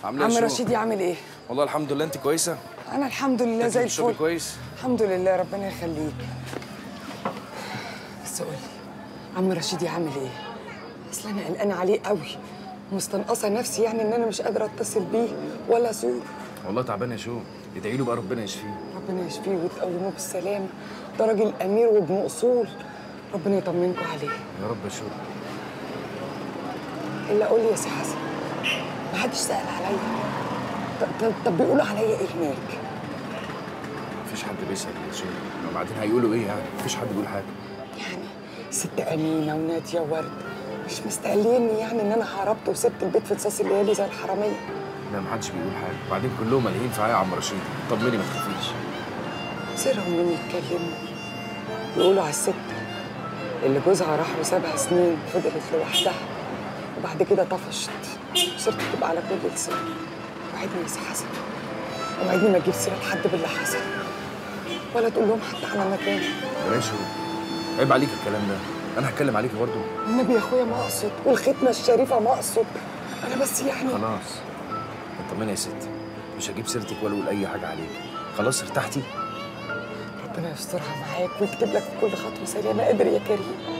عامله ايه عم يا شو؟ رشيد يعمل ايه؟ والله الحمد لله انت كويسه انا الحمد لله زي تاكلي وتشربي الفل كويس الحمد لله ربنا يخليك بس قولي عم رشيد يعمل ايه؟ اصل انا قلقانه عليه قوي مستنقصه نفسي يعني ان انا مش قادره اتصل بيه ولا ازور والله تعبان يا شو ادعي له بقى ربنا يشفيه ربنا يشفيه وتقومه بالسلامه ده راجل امير وابن اصول ربنا يطمنكم عليه يا رب يا شو الا قول لي يا سي حسن ما حدش سال عليا طب, طب, طب بيقولوا عليا ايه هناك؟ مفيش حد بيسال يا شو وبعدين هيقولوا ايه يعني مفيش حد بيقول حاجه يعني ست أمينة ونادية ورد مش مستقليني يعني إن أنا هربت وسبت البيت في انصاص الليالي زي الحرامية لا محدش بيقول حاجه وبعدين كلهم ملهيين في عيا عم رشيد طمني ما تخافيش سرهم مين يتكلموا يقولوا على الست اللي جوزها راح له سبع سنين فضلت لوحدها وبعد كده طفشت صرت تبقى على كل لسان وعدني يا سي حسن وعدني ما تجيب سيرة لحد باللي حصل ولا تقول لهم حتى على مكان يا شو عيب عليك الكلام ده انا هتكلم عليكي برضه النبي يا اخويا ما اقصد والختمة الشريفة ما اقصد انا بس يعني خلاص طمني يا ستي مش هجيب سيرتك ولا اقول اي حاجه عليك خلاص ارتحتي ربنا يسترها معاك ويكتب لك في كل خطوه سلامه قادر يا كريم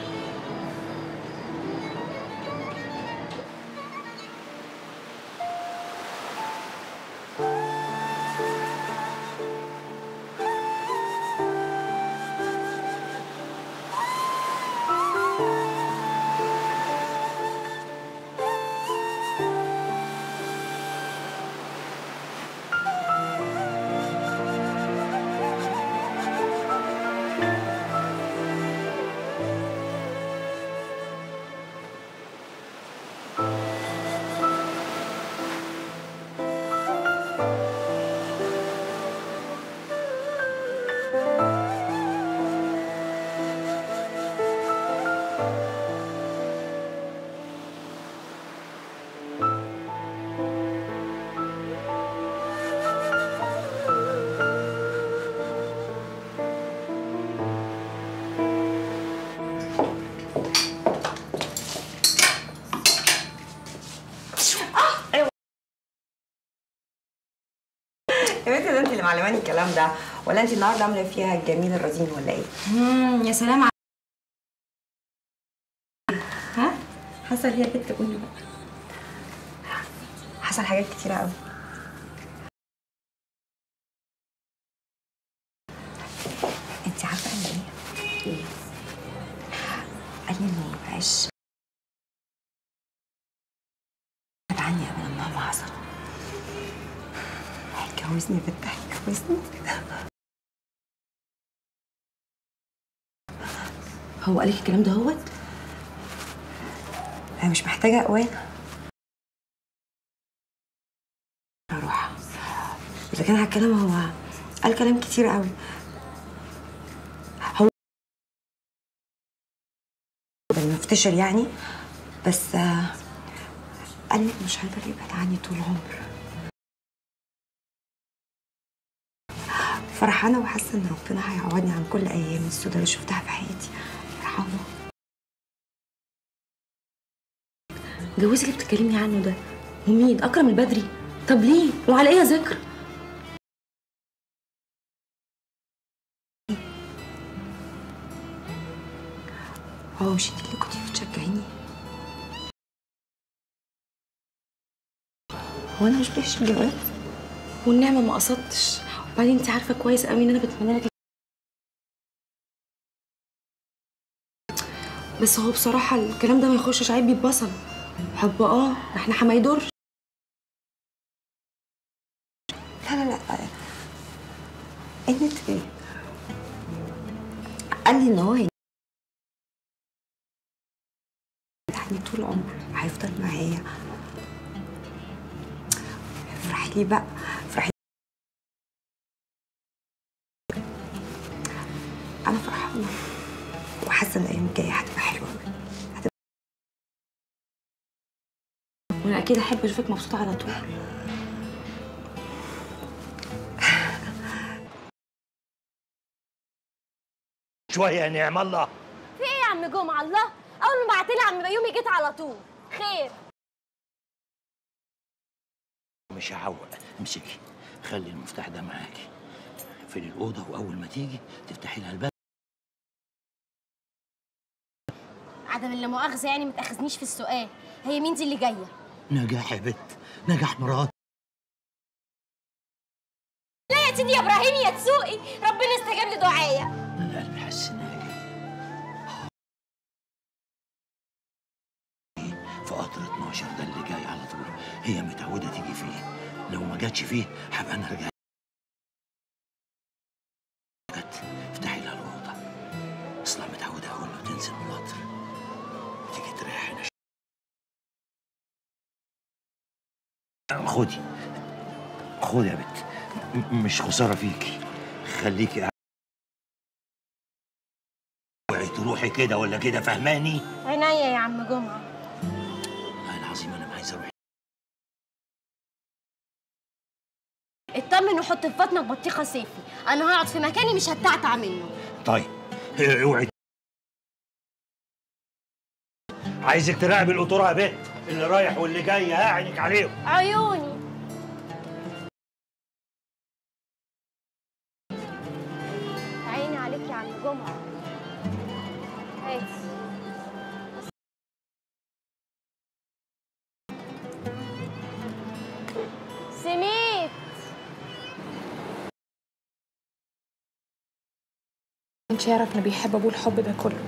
يا بنتي ده انت اللي معلماني الكلام ده ولا انت النهارده عامله فيها الجميل الرزين ولا ايه؟ امم يا سلام على ها؟ حصل هي بنت قولي بقى حصل حاجات كتيرة قوي انت عارفه قال لي ايه؟ ايه؟ قال لي انه مبقاش بعد عني ابدا مهما حصل هيتجوزني بنت هيتجوزني هو قالك الكلام ده هوت انا مش محتاجه اقوال اروح اذا كان هتكلم هو قال كلام كتير قوي هو مفتشر يعني بس آه، قال لي مش هيقدر يبعد عني طول عمر فرحانه وحاسه ان ربنا هيعوضني عن كل ايام السوداء اللي شفتها في حياتي فرحانه جوزك اللي بتكلمني عنه ده ومين اكرم البدري طب ليه وعلى ايه يا ذكر هو مش انت اللي كنتي بتشجعيني هو انا مش بيش الجواز والنعمه ما قصدتش وبعدين انت عارفه كويس قوي ان انا بتمنى لك بس هو بصراحه الكلام ده ما يخشش عيب بيتبصل حب اه احنا ما يضرش لا لا لا انت ايه قال لي ان هو هي يعني طول عمره هيفضل معايا افرحي لي بقى افرحي انا فرحانه وحاسه ان الايام الجايه هتبقى حلوه هتبقى وانا اكيد احب اشوفك مبسوطه على طول شوية يا نعم الله في ايه يا عم جمعه الله اول ما بعتلي عم بيومي جيت على طول خير مش هعوق امسكي خلي المفتاح ده معاكي في الأوضة وأول ما تيجي تفتحي لها الباب عدم اللي مؤاخذه يعني ما تاخذنيش في السؤال هي مين دي اللي جايه نجاح يا بت نجاح مراد لا يا سيدي يا ابراهيم يا تسوقي ربنا استجاب لدعائي القلب حس إنها جاية في قطر 12 ده اللي جاي على طول هي متعودة تيجي فيه لو ما جاتش فيه هبقى أنا رجعت جت افتحي لها الأوضة أصلا متعودة أول ما تنزل من القطر تيجي تريح هنا خدي خدي يا بت م- مش خسارة فيكي خليكي قاعدة. اوعي تروحي كده ولا كده فهماني؟ عينيا يا عم جمعه والله العظيم انا ما عايز اروح اطمن وحط في بطنك بطيخه صيفي انا هقعد في مكاني مش هتعتع منه طيب اوعي عايزك تراقب القطوره يا بت اللي رايح واللي جاي ها عينك عليهم عيوني عيني عليك يا عم جمعه هاتي سميت كانش يعرف انه بيحب ابوه الحب ده كله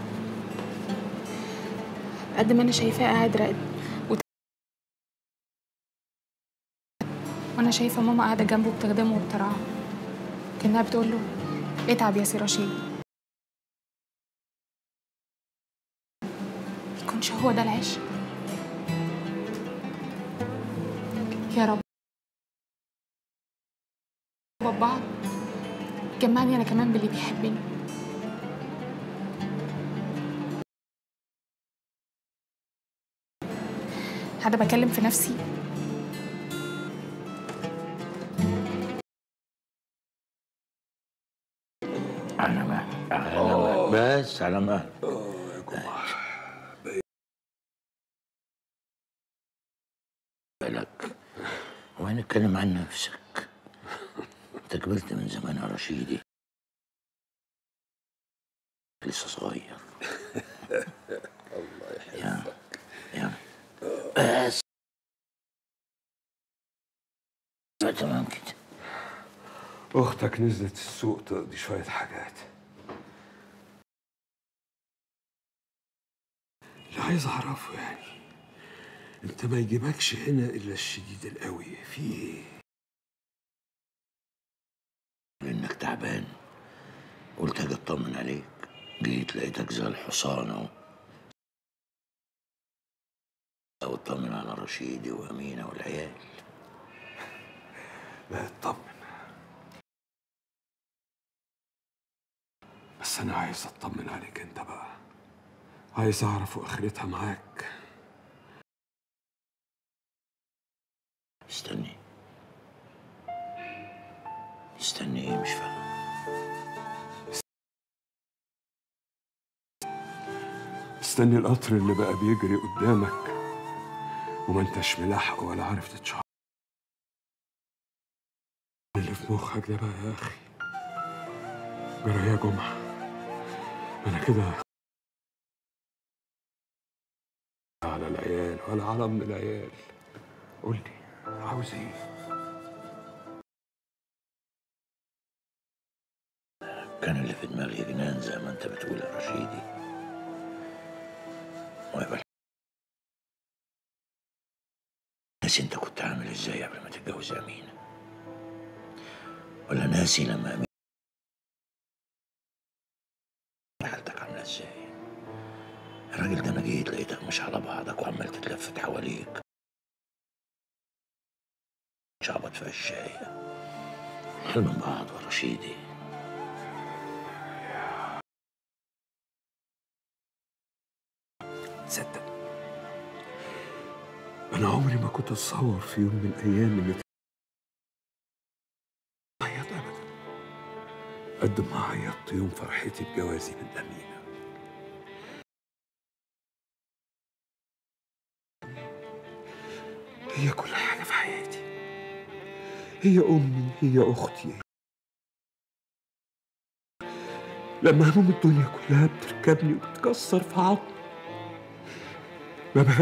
قد ما انا شايفاه قاعد راقد وت... وانا شايفه ماما قاعده جنبه بتخدمه وبترعاه كانها بتقول له اتعب يا سي رشيد يكونش هو ده العيش يا رب بابا جمعني انا كمان باللي بيحبني حد بكلم في نفسي على مهلك على مهلك بس على مهلك بالك وين اتكلم عن نفسك انت كبرت من زمان يا رشيدي لسه صغير الله يحفظك يا بس تمام كده اختك نزلت السوق تقضي شويه حاجات اللي عايز اعرفه يعني انت ما يجيبكش هنا الا الشديد القوي في ايه انك تعبان قلت اجي اطمن عليك جيت لقيتك زي الحصان اهو او اطمن على رشيدي وامينه والعيال لا اطمن بس انا عايز اطمن عليك انت بقى عايز اعرف اخرتها معاك استني استني ايه مش فاهم استني القطر اللي بقى بيجري قدامك وما انتش ملاحقه ولا عارف تتشعر اللي في مخك ده بقى يا اخي جرى يا جمعه انا كده على العيال ولا على ام العيال قول لي عاوز ايه كان اللي في دماغي جنان زي ما انت بتقول يا رشيدي ويبقى ناسي انت كنت عامل ازاي قبل ما تتجوز امينه ولا ناسي لما امينه حالتك عامله ازاي الراجل ده انا جيت لقيتك مش على بعضك وعمال تتلفت حواليك شعبط في الشاي حلم من بعض يا رشيدي تصدق انا عمري ما كنت اتصور في يوم من الايام ان عيط ابدا قد ما عيطت يوم فرحتي بجوازي من امينه هي كل حاجه في حياتي هي أمي هي أختي لما هموم الدنيا كلها بتركبني وبتكسر في عظمي ما بقى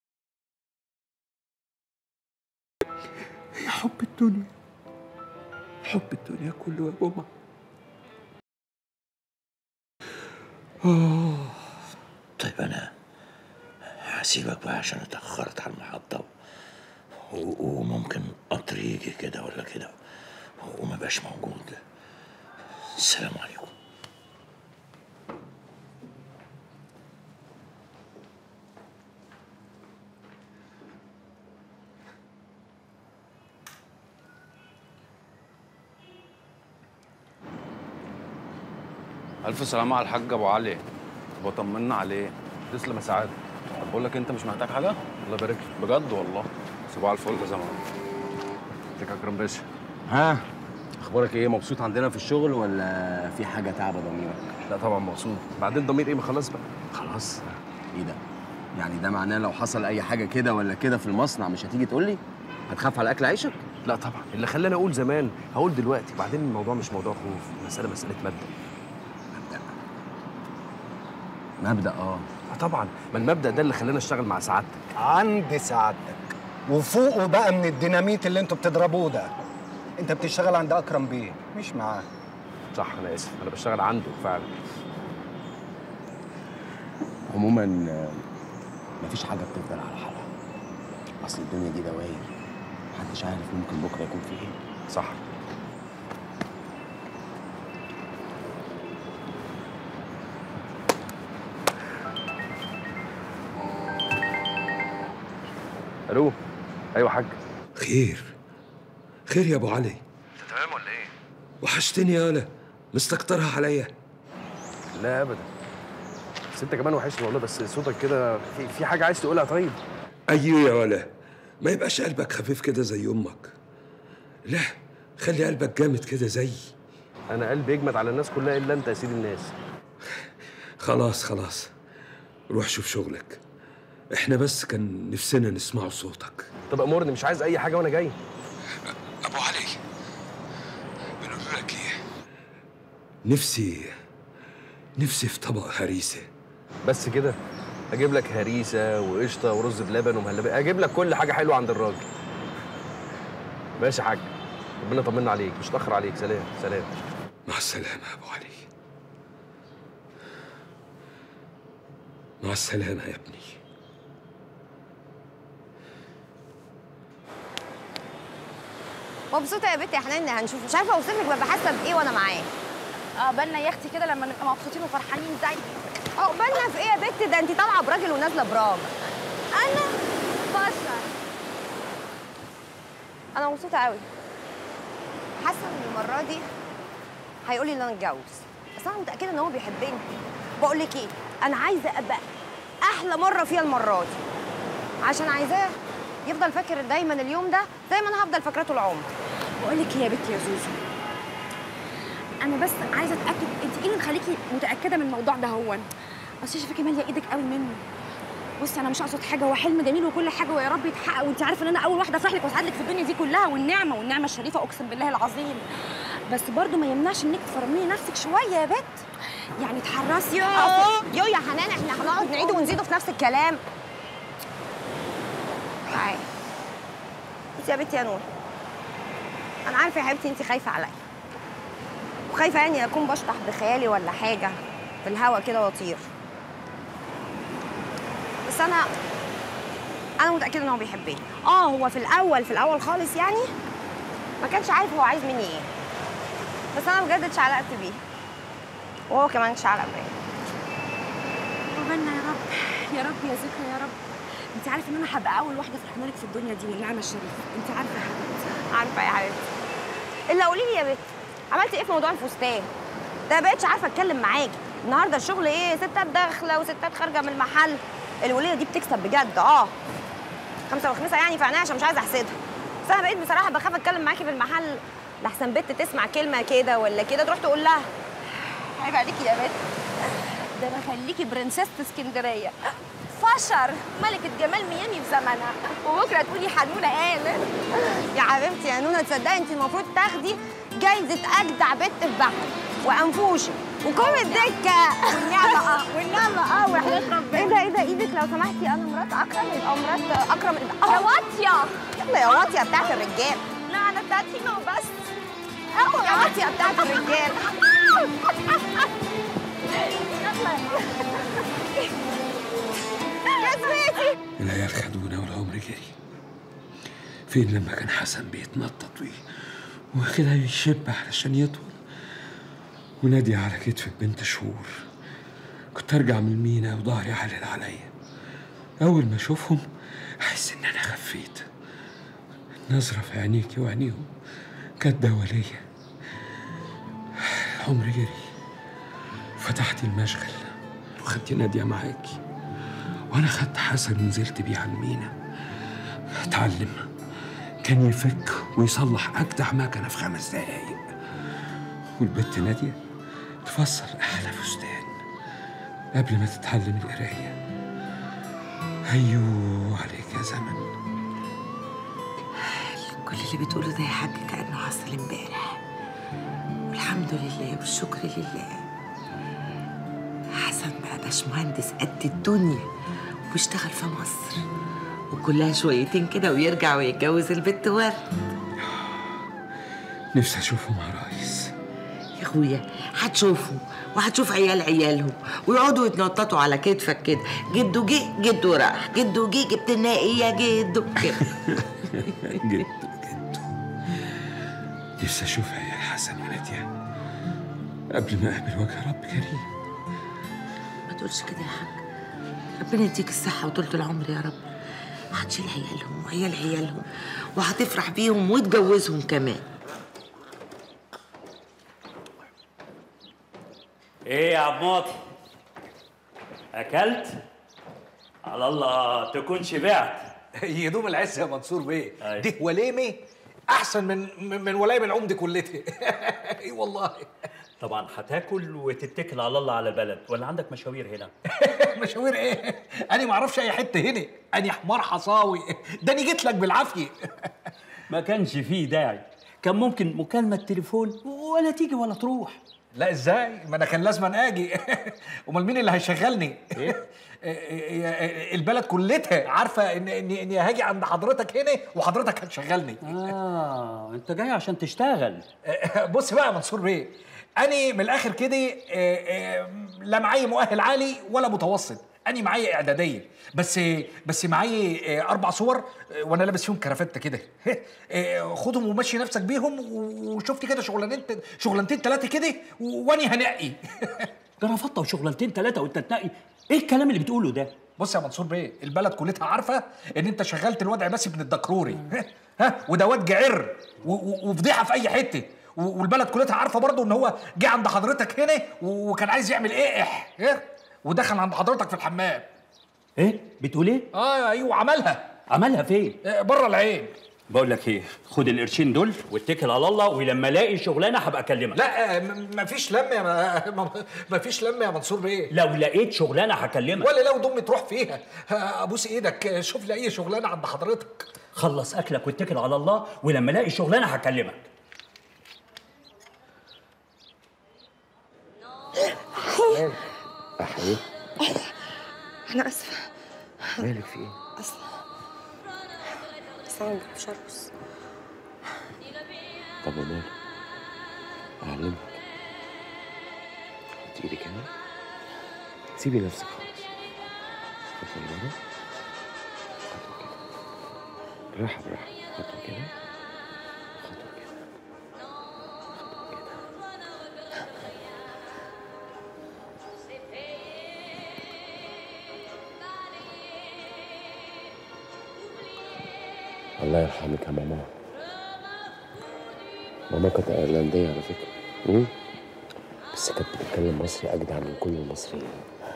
هي حب الدنيا حب الدنيا كله يا جمعة آه طيب انا هسيبك بقى عشان اتاخرت على المحطه و- وممكن قطر يجي كده ولا كده وما بقاش موجود السلام عليكم الف سلامه على الحاج ابو علي وطمنا عليه تسلم يا سعاده طب بقول لك انت مش محتاج حاجه الله يبارك لك بجد والله صباح الفل يا زمان ازيك يا اكرم باشا ها اخبارك ايه مبسوط عندنا في الشغل ولا في حاجه تعبه ضميرك لا طبعا مبسوط بعدين ضمير ايه ما خلاص بقى خلاص ايه ده يعني ده معناه لو حصل اي حاجه كده ولا كده في المصنع مش هتيجي تقول لي هتخاف على اكل عيشك لا طبعا اللي خلاني اقول زمان هقول دلوقتي بعدين الموضوع مش موضوع خوف المساله مساله مبدا مبدا اه آه طبعا ما المبدا ده اللي خلاني اشتغل مع سعادتك عند سعادتك وفوقه بقى من الديناميت اللي انتوا بتضربوه ده انت بتشتغل عند اكرم بيه مش معاه صح انا اسف انا بشتغل عنده فعلا عموما آه، مفيش حاجه بتفضل على حالها اصل الدنيا دي دواير محدش عارف ممكن بكره يكون في ايه صح الو ايوه حاج خير خير يا ابو علي انت تمام ولا ايه وحشتني يا ولا مستكترها عليا لا ابدا بس انت كمان وحشني والله بس صوتك كده في, في حاجه عايز تقولها طيب ايوه يا ولا ما يبقاش قلبك خفيف كده زي امك لا خلي قلبك جامد كده زي انا قلبي يجمد على الناس كلها الا انت يا سيد الناس خلاص خلاص روح شوف شغلك احنا بس كان نفسنا نسمعوا صوتك طب امرني مش عايز اي حاجه وانا جاي ابو علي بنقول لك ايه نفسي نفسي في طبق هريسه بس كده اجيب لك هريسه وقشطه ورز بلبن ومهلبيه اجيب لك كل حاجه حلوه عند الراجل ماشي يا حاج ربنا يطمنا عليك مش تاخر عليك سلام سلام مع السلامه يا ابو علي مع السلامه يا ابني مبسوطه يا بنتي يا حنان هنشوف مش عارفه اوصف لك ببقى حاسه بايه وانا معاه عقبالنا يا اختي كده لما نبقى مبسوطين وفرحانين زي عقبالنا في ايه يا بنتي ده انت طالعه براجل ونازله براجل انا بشر انا مبسوطه قوي حاسه ان المره دي هيقول لي ان انا اتجوز بس انا متاكده ان هو بيحبني بقول لك ايه انا عايزه ابقى احلى مره فيها المره دي عشان عايزاه يفضل فاكر دايما اليوم ده زي ما انا هفضل فاكراه طول عمري بقول لك ايه يا بنتي يا زوزو انا بس عايزه اتاكد انت ايه اللي مخليكي متاكده من الموضوع ده هو اصل شايفاكي ماليه ايدك قوي منه بصي انا مش اقصد حاجه هو حلم جميل وكل حاجه ويا رب يتحقق وانت عارفه ان انا اول واحده افرح لك واسعد لك في الدنيا دي كلها والنعمه والنعمه الشريفه اقسم بالله العظيم بس برضو ما يمنعش انك تفرمي نفسك شويه يا بت يعني تحرصي يو يو يا حنان احنا هنقعد نعيد ونزيده في نفس الكلام تعالي انت يا بنتي يا نور انا عارفه يا حبيبتي انت خايفه عليا وخايفه يعني اكون بشطح بخيالي ولا حاجه في الهوا كده واطير بس انا انا متاكده ان هو بيحبني اه هو في الاول في الاول خالص يعني ما كانش عارف هو عايز مني ايه بس انا بجد اتشعلقت بيه وهو كمان اتشعلق بيا عقبالنا يا رب يا رب يا ذكرى يا رب انت عارفه ان انا هبقى اول واحده فرحانه لك في الدنيا دي والنعمه الشريفه انت عارفه يا حبيبتي عارفه يا حبيبتي الا قولي لي يا بت عملتي ايه في موضوع الفستان ده بقتش عارفه اتكلم معاكي النهارده الشغل ايه ستات داخله وستات خارجه من المحل الوليه دي بتكسب بجد اه خمسه وخمسه يعني في عينيا عشان مش عايزه احسدها بس انا بقيت بصراحه بخاف اتكلم معاكي في المحل لحسن بنت تسمع كلمه كده ولا كده تروح تقول لها عيب عليكي يا بت ده انا خليكي برنسيسة اسكندريه فشر ملكة جمال ميامي في زمنها وبكرة تقولي حنونة قالت يا حبيبتي يا نونة تصدقي انت المفروض تاخدي جايزة أجدع بنت في بحر وأنفوشي وكوم الدكة والنعمة اه والنعمة اه وحياة ربنا ايه ده ايه ده ايدك لو سمحتي أنا مرات أكرم يبقى مرات أكرم يا واطية يلا يا واطية بتاعت الرجال لا أنا بتاعت هنا وبس يا واطية بتاعت الرجال يا سويتي العيال خدونا والعمر جري فين لما كان حسن بيتنطط وي وكده يشب علشان يطول ونادي على كتف بنت شهور كنت ارجع من المينا وظهري علل عليا اول ما اشوفهم احس ان انا خفيت النظرة في عينيكي وعينيهم كانت دولية العمر جري فتحت المشغل وخدت نادية معاكي وانا خدت حسن ونزلت بيه على المينا اتعلم كان يفك ويصلح اجدع مكنه في خمس دقايق والبت ناديه تفصل احلى فستان قبل ما تتعلم القرايه ايوه عليك يا زمن كل اللي بتقوله ده يا حاج كأنه حصل امبارح والحمد لله والشكر لله حسن بقى باشمهندس قد الدنيا وبيشتغل في مصر وكلها شويتين كده ويرجع ويتجوز البت ورد نفسي اشوفه مع رئيس يا اخويا هتشوفهم وهتشوف عيال عيالهم ويقعدوا يتنططوا على كتفك كده جدو جه جدو راح جدو جه جبت لنا ايه يا جدو كده جد جد نفسي اشوف عيال حسن وناديه قبل ما اقابل وجه رب كريم ما تقولش كده يا حاج ربنا يديك الصحة وطولة العمر يا رب هتشيل عيالهم وعيال عيالهم وهتفرح بيهم وتجوزهم كمان ايه يا عماطي اكلت على الله تكون شبعت يدوم العز يا منصور بيه دي وليمه احسن من من من ولايم العمد كلتها اي والله طبعا هتاكل وتتكل على الله على البلد ولا عندك مشاوير هنا مشاوير ايه انا ما اعرفش اي حته هنا انا حمار حصاوي ده انا جيت لك بالعافيه ما كانش فيه داعي كان ممكن مكالمة تليفون ولا تيجي ولا تروح لا ازاي ما انا كان لازم اجي امال مين اللي هيشغلني ايه البلد كلتها عارفه ان اني اني هاجي عند حضرتك هنا وحضرتك هتشغلني اه انت جاي عشان تشتغل بص بقى يا منصور بيه اني من الاخر كده آه، آه، لا معايا مؤهل عالي ولا متوسط اني معايا اعداديه بس بس معايا آه، اربع صور آه، وانا لابس فيهم كرافته كده آه، خدهم ومشي نفسك بيهم وشفت كده شغلانتين شغلانتين ثلاثه كده واني هنقي جرافطه وشغلانتين ثلاثه وانت تنقي ايه الكلام اللي بتقوله ده بص يا منصور بيه البلد كلها عارفه ان انت شغلت الواد عباسي بن الدكروري ها وده واد جعر و- و- وفضيحه في اي حته و- والبلد كلها عارفه برضه ان هو جه عند حضرتك هنا و- وكان عايز يعمل ايه إح إيه؟ ودخل عند حضرتك في الحمام ايه بتقول ايه اه ايوه عملها عملها فين بره العين بقول لك ايه خد القرشين دول واتكل على الله ولما الاقي شغلانه هبقى اكلمك لا م- مفيش لم يا م- مفيش لم يا منصور بيه لو لقيت شغلانه هكلمك ولا لو ضمي تروح فيها ها، ابوس ايدك شوف لي اي شغلانه عند حضرتك خلص اكلك واتكل على الله ولما الاقي شغلانه هكلمك يا حبيبي انا اسفه مالك في ايه؟ اصلا بس انا ما بعرفش ارقص طب ومالك؟ أعلمك حطي ايدك هنا سيبي نفسك خالص خطوة لورا خطوة كده بالراحة بالراحة خطوة كده خطوة كده خطوة كده الله يرحمك يا ماما ماما كانت ايرلنديه على فكره مم؟ بس كانت بتتكلم مصري اجدع من كل المصريين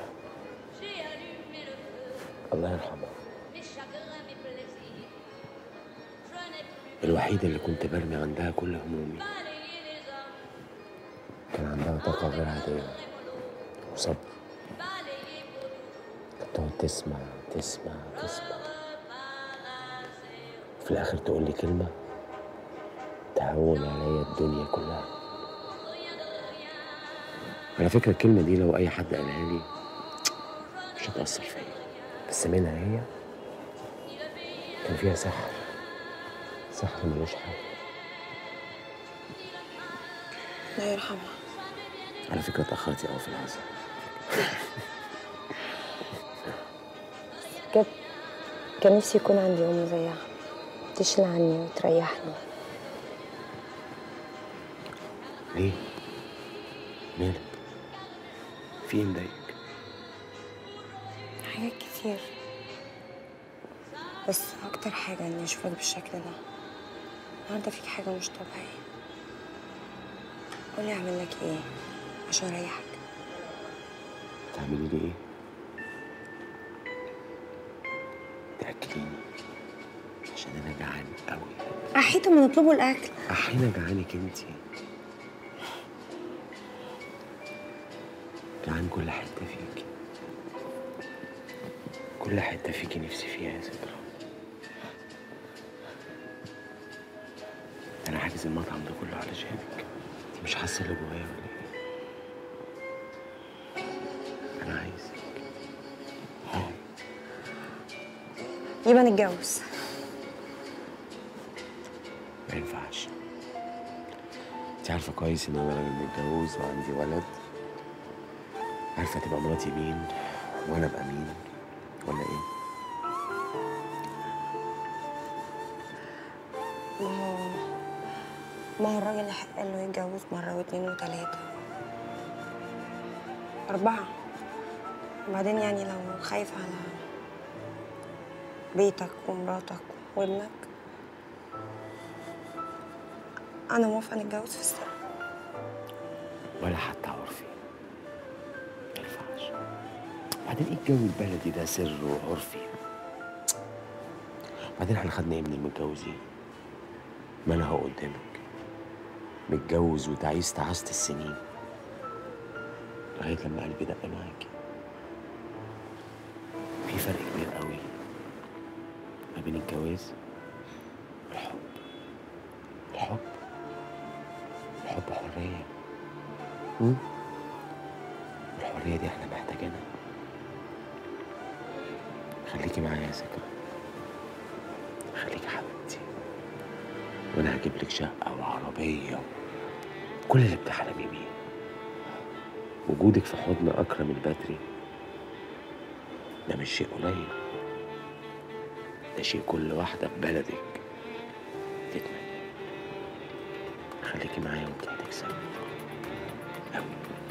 الله يرحمها الوحيدة اللي كنت برمي عندها كل همومي كان عندها طاقة غير عادية وصبر كانت تقعد تسمع تسمع تسمع في الآخر تقول لي كلمة تهون عليا الدنيا كلها على فكرة الكلمة دي لو أي حد قالها لي مش هتأثر فيا بس منها هي كان فيها سحر سحر ملوش حل الله يرحمها على فكرة اتأخرتي أوي في العزاء بجد كان نفسي يكون عندي أم زيها تشيل عني وتريحني ليه؟ مالك؟ في ايه مضايقك؟ حاجات كتير بس أكتر حاجة إني أشوفك بالشكل ده النهاردة فيك حاجة مش طبيعية قولي أعمل لك إيه عشان أريحك تعملي لي ايه؟ تأكليني عشان أنا جعان أوي أحيط ما نطلبوا الأكل أحيانا جعانك انتي جعان كل حتة فيكي كل حتة فيكي نفسي فيها يا ذكرى أنا حاجز المطعم ده كله علشانك انتي مش حاسة اللي جوايا ولا ايه؟ أنا عايزك يبقى نتجوز ما ينفعش انت عارفة كويس ان انا راجل متجوز وعندي ولد عارفة تبقى مراتي مين وانا ابقى مين ولا ايه ما هو ما هو الراجل اللي قال له يتجوز مرة واتنين وتلاتة أربعة وبعدين يعني لو خايف على بيتك ومراتك وابنك أنا موافقة نتجوز في السر ولا حتى عرفي ما ينفعش بعدين ايه الجو البلدي ده سر وعرفي بعدين احنا خدنا ايه من المتجوزين ما انا اهو قدامك متجوز وتعيس تعست السنين لغايه لما قلبي دق معاكي في فرق كبير قوي ما بين الجواز والحب الحب الحب حريه مم؟ الحريه دي احنا محتاجينها خليكي معايا يا ذكرى خليكي حبيبتي وانا هجيب لك شقه وعربيه كل اللي بتحلمي بيه وجودك في حضن اكرم البدري ده مش شيء قليل ده شيء كل واحده في بلدك تتمنى خليكي معايا وانت هتكسبي أوي.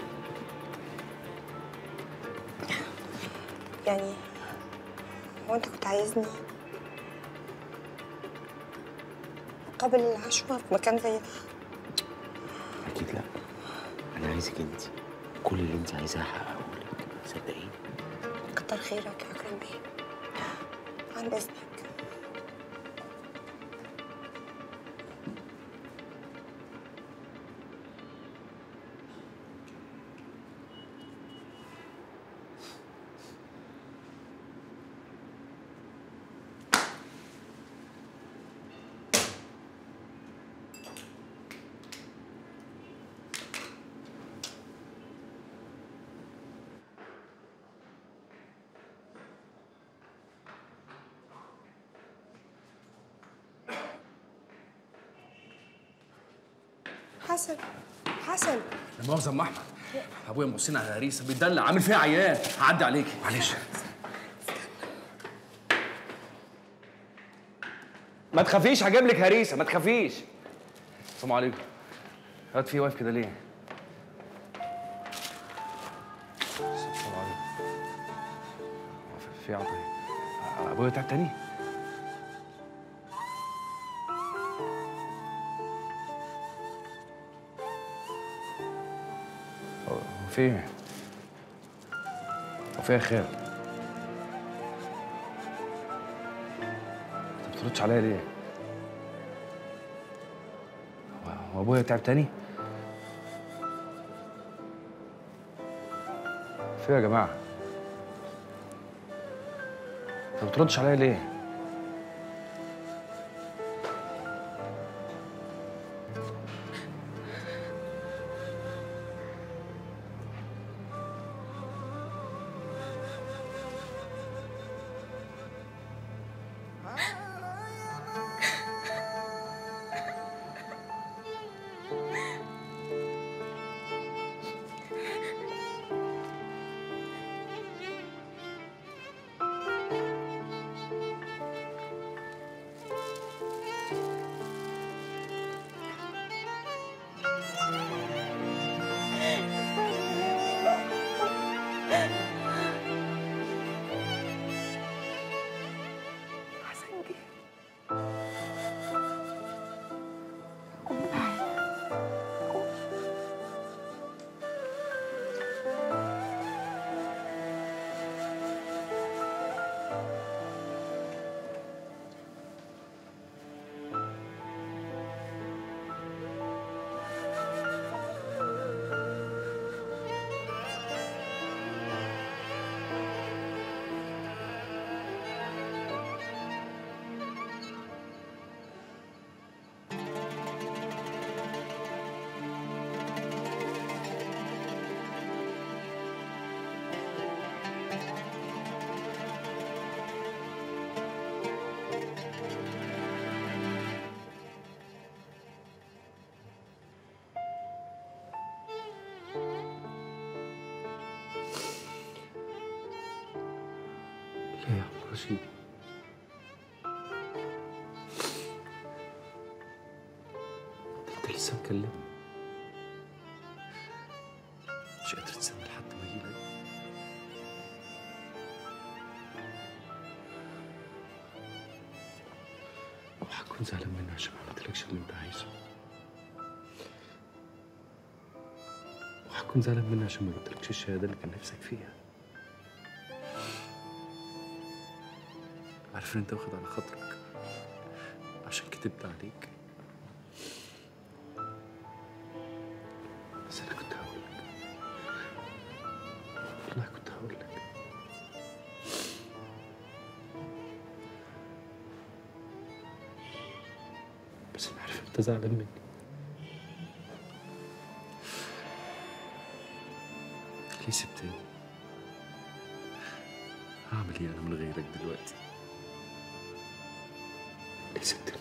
يعني هو أنت كنت عايزني قبل العشوة في مكان زي ده اكيد لا انا عايزك انت كل اللي انت عايزاه هحققه لك صدقيني كتر خيرك يا أكرم بيه عن إذنك حسن حسن لا مؤاخذة أم أحمد أبويا موصيني على هريسة بيتدلع عامل فيها عيان هعدي عليكي معلش ما تخافيش هجيب لك هريسة ما تخافيش السلام عليكم هات في واقف كده ليه؟ السلام عليكم في عطية أبويا تعب تاني؟ هو في ايه؟ هو في ايه يا خال؟ انت ما بتردش عليا ليه؟ هو- هو ابويا تعب تاني؟ في إيه يا جماعه انت ما بتردش عليا ليه؟ ليه يا عم رشيد انت لسه مكلمني مش قادر تستنى لحد ما يجيلك وهكون زعلان مني عشان ما عملتلكش اللي انت عايزه وهكون زعلان مني عشان ما جبتلكش الشهاده اللي كان نفسك فيها عارف ان انت واخد على خاطرك عشان كتبت عليك بس انا كنت هقول لك والله كنت هقول لك بس انا عارف انت زعلان مني ليه سبتني هعمل ايه انا من غيرك دلوقتي ليه سبتني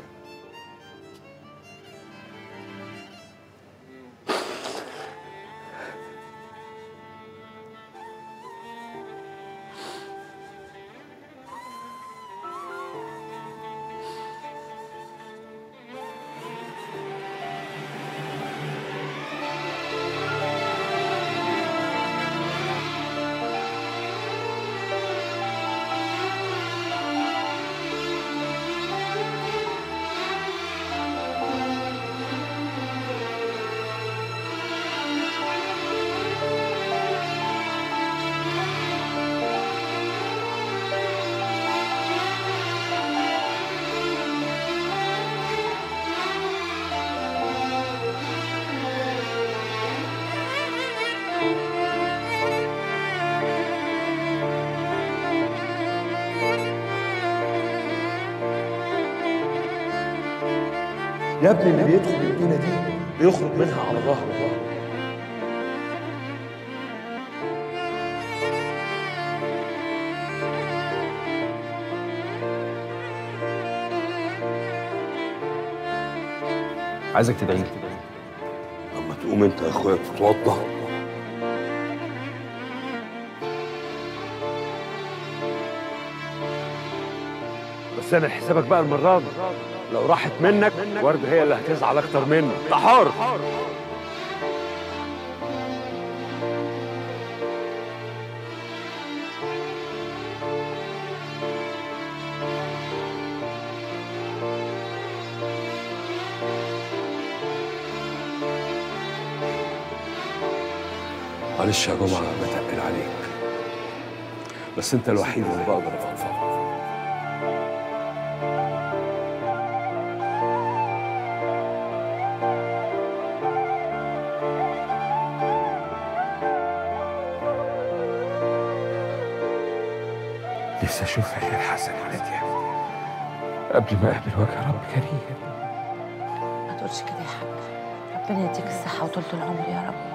يا ابني اللي بيدخل الدنيا دي بيخرج منها على ظهره عايزك تدعي لي اما تقوم انت يا اخويا تتوضى بس انا حسابك بقى المره دي لو راحت منك ورده هي اللي هتزعل اكتر منه انت حر معلش يا جمعة بتقل عليك بس انت الوحيد اللي بقدر افضفض نفسي اشوف عيال حسن وناديه قبل ما اقابل وجه رب كريم ما تقولش كده يا حاج ربنا يديك الصحة وطولة العمر يا رب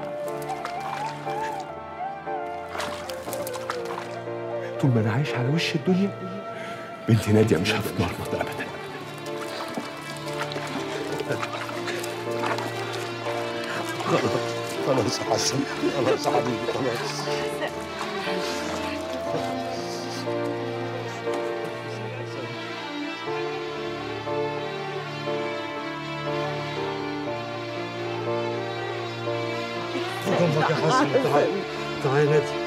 طول ما انا عايش على وش الدنيا بنتي ناديه مش هتتمرمط ابدا خلاص يا حسن خلاص يا حبيبي خلاص امك يا حسن تعال تعال نادي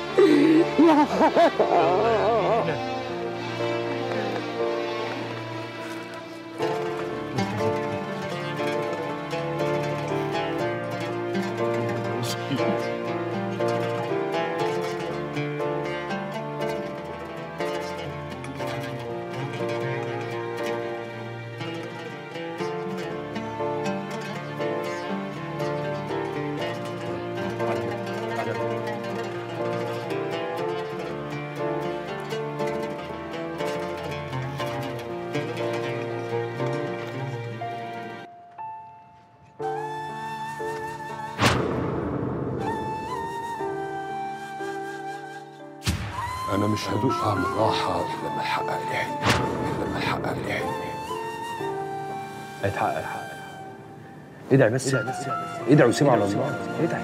انا مش هدوق طعم الراحه إلا لما احقق لي حلمي إلا لما احقق لي حلمي هيتحقق حقق ادعي بس ادعي بس ادعي وسيب على الله ادعي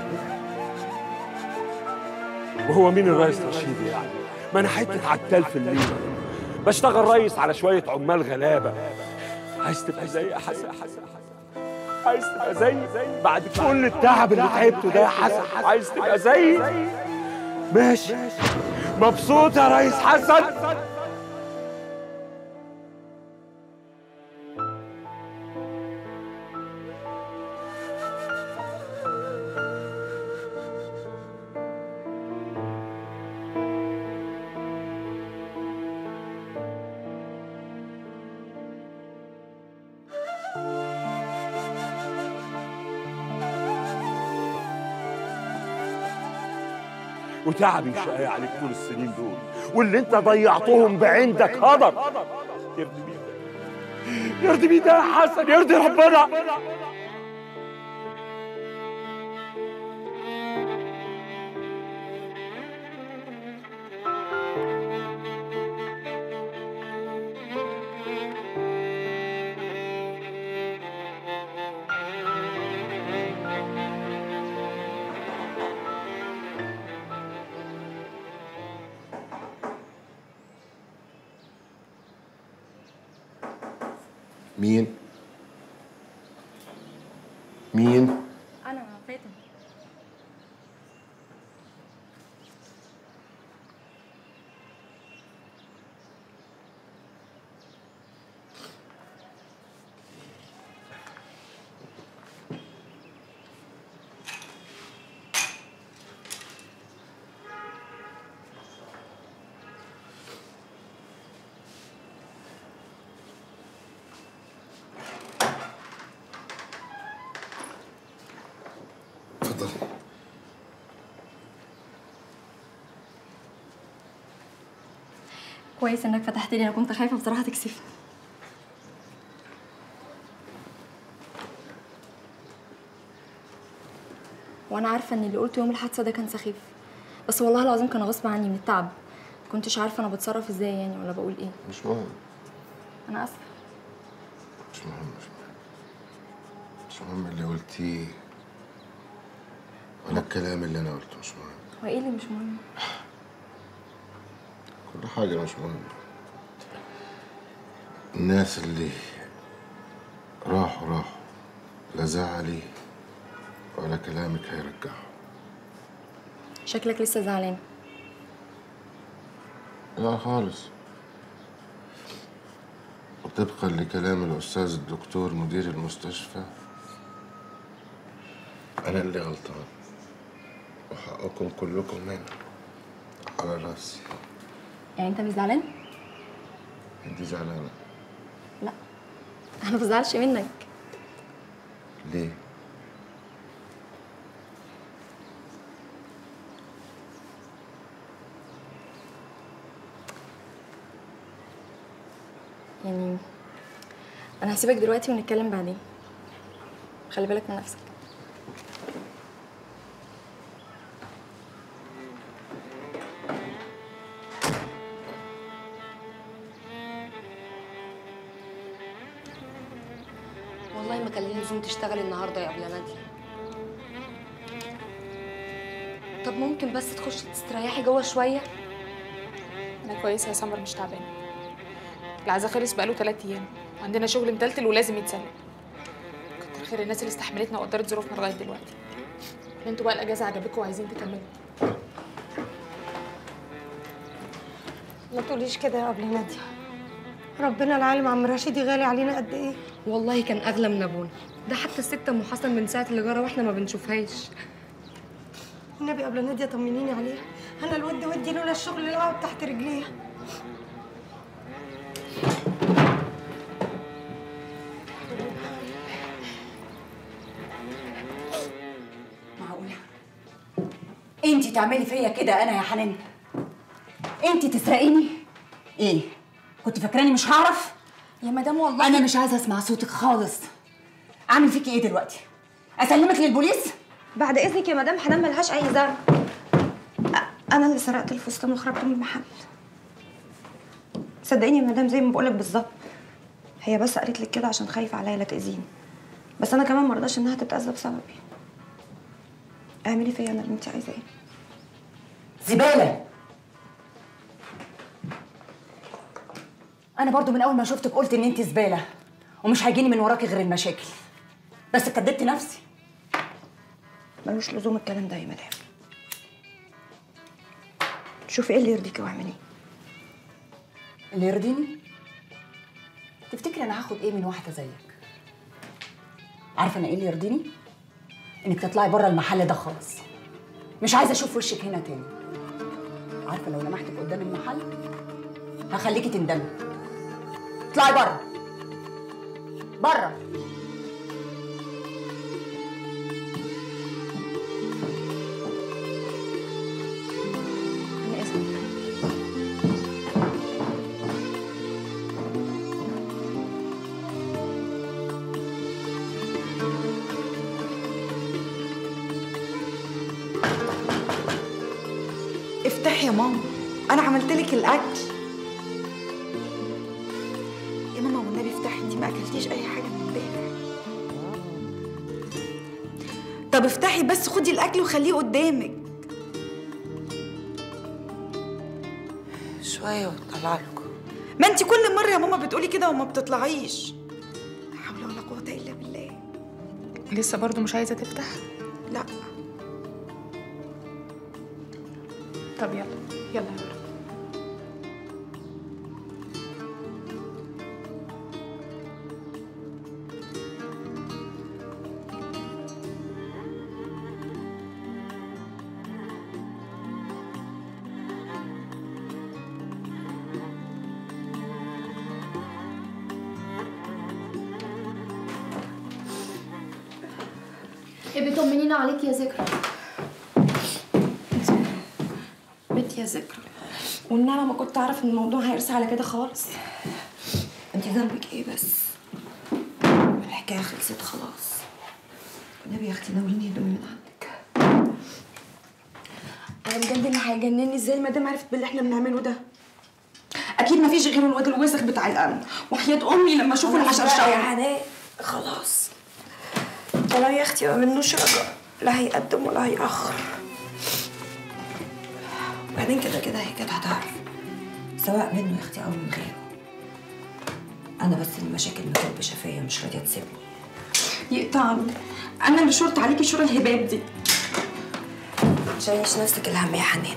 وهو مين الرئيس رشيد يعني؟ ما انا حته عتال في الليل بشتغل رئيس على شويه عمال غلابه عايز تبقى زي يا حسن عايز تبقى زي بعد كل التعب اللي تعبته ده يا حسن عايز تبقى زي ماشي مبسوط يا ريس حسن وتعبي وشقاي عليك طول السنين دول واللي انت ضيعتهم بعندك هدر يرضي بيه ده يرضي بيه ده يا حسن يرضي ربنا مين؟ مين؟ انا فاتن اتفضلي كويس انك فتحت لي انا كنت خايفه بصراحه تكسفني وانا عارفه ان اللي قلته يوم الحادثه ده كان سخيف بس والله العظيم كان غصب عني من التعب كنتش عارفه انا بتصرف ازاي يعني ولا بقول ايه مش مهم انا اسفه مش مهم مش مهم مش مهم اللي قلتيه ولا الكلام اللي انا قلته مش مهم هو ايه اللي مش مهم كل حاجة مش مهم الناس اللي راحوا راحوا لا زعلي ولا كلامك هيرجعهم شكلك لسه زعلان لا خالص وطبقا لكلام الأستاذ الدكتور مدير المستشفى أنا اللي غلطان وحقكم كلكم هنا على راسي يعني انت مش زعلان انت زعلانة لا انا ما بزعلش منك ليه؟ يعني انا هسيبك دلوقتي ونتكلم بعدين خلي بالك من نفسك والله ما كان ليه لزوم تشتغلي النهارده يا ابله ناديه طب ممكن بس تخشي تستريحي جوه شويه انا كويسه يا سمر مش تعبانه العزا خلص بقاله ثلاث ايام عندنا شغل متلتل ولازم يتسلم كتر خير الناس اللي استحملتنا وقدرت ظروفنا لغايه دلوقتي انتوا بقى الاجازه عجبتكم وعايزين تكملوا ما تقوليش كده يا ابله ناديه ربنا العالم عم رشيدي غالي علينا قد ايه والله كان اغلى من ابونا ده حتى الست ام حسن من ساعه اللي جرى واحنا ما بنشوفهاش النبي قبل ناديه طمنيني عليها انا الود ودي لولا الشغل اللي قاعد تحت رجليها معقولة انت تعملي فيا كده انا يا حنان انت تسرقيني ايه كنت فاكراني مش هعرف يا مدام والله انا مش عايزه اسمع صوتك خالص اعمل فيكي ايه دلوقتي اسلمك للبوليس بعد اذنك يا مدام حنان ملهاش اي ذنب أ- انا اللي سرقت الفستان وخرجت من المحل صدقيني يا مدام زي ما بقولك بالظبط هي بس قالت لك كده عشان خايفه عليا لا تاذيني بس انا كمان مرضاش انها تتاذى بسببي اعملي فيا انا اللي انت عايزاه زباله انا برضو من اول ما شفتك قلت ان انت زباله ومش هيجيني من وراكي غير المشاكل بس كدبت نفسي ملوش لزوم الكلام ده يا مدام شوفي ايه اللي يرضيكي واعمليه اللي يرضيني تفتكري انا هاخد ايه من واحده زيك عارفه انا ايه اللي يرضيني انك تطلعي بره المحل ده خالص مش عايزه اشوف وشك هنا تاني عارفه لو لمحتك قدام المحل هخليكي تندمي اطلعي بره بره انا اسمك افتحي يا ماما انا عملت لك الاكل يا ماما والنبي افتحي انت ما اكلتيش اي حاجه من امبارح طب افتحي بس خدي الاكل وخليه قدامك شويه وطلع لكم ما انت كل مره يا ماما بتقولي كده وما بتطلعيش لا حول ولا قوه الا بالله لسه برضو مش عايزه تفتح لا طب يلا يلا يا ورا. ابقي طمنينا عليك يا ذكرى بنت يا ذكرى والنعمه ما كنت اعرف ان الموضوع هيرسى على كده خالص انت ذنبك ايه بس الحكايه خلصت خلاص والنبي يا اختي ناوليني هدومي من عندك انا بجد اللي هيجنني ازاي المدام عرفت باللي احنا بنعمله ده اكيد ما فيش غير الواد الوسخ بتاع الامن وحياه امي لما اشوفه خلاص بقى الحشرشاوي يا حنان خلاص والله يا اختي ما منوش رجاء لا هيقدم ولا هيأخر وبعدين كده كده هي كده هتعرف سواء منه يا اختي او من غيره انا بس المشاكل مكلبشه فيا مش راضيه تسيبني يقطعني انا اللي شرط عليكي شورى الهباب دي شايش نفسك الهم يا حنان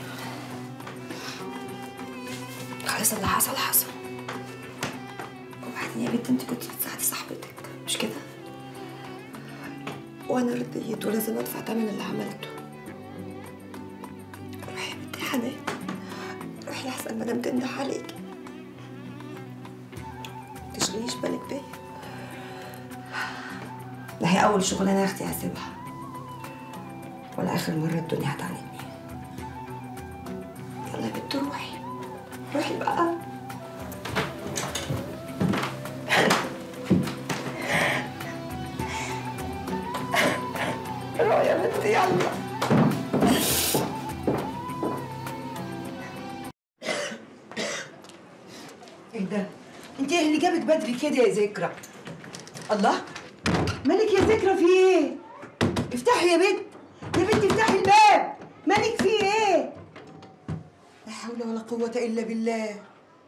خلاص اللي حصل حصل وبعدين يا بنت انت كنت بتساعدي صاحبتك مش كده وانا رضيت ولازم ادفع تمن اللي عملته روحي يا بنتي حنان روحي لحسن مدام تنده عليكي تشغليش بالك بيا ده هي اول شغلانه يا اختي هسيبها ولا اخر مره الدنيا هتعاندني يلا يا بنت روحي روحي بقى يا بنتي يلا ايه ده؟ انت ايه اللي جابك بدري كده يا ذكرى؟ الله مالك يا ذكرى في ايه؟ افتحي يا بنت يا بنت افتحي الباب مالك في ايه؟ لا حول ولا قوة إلا بالله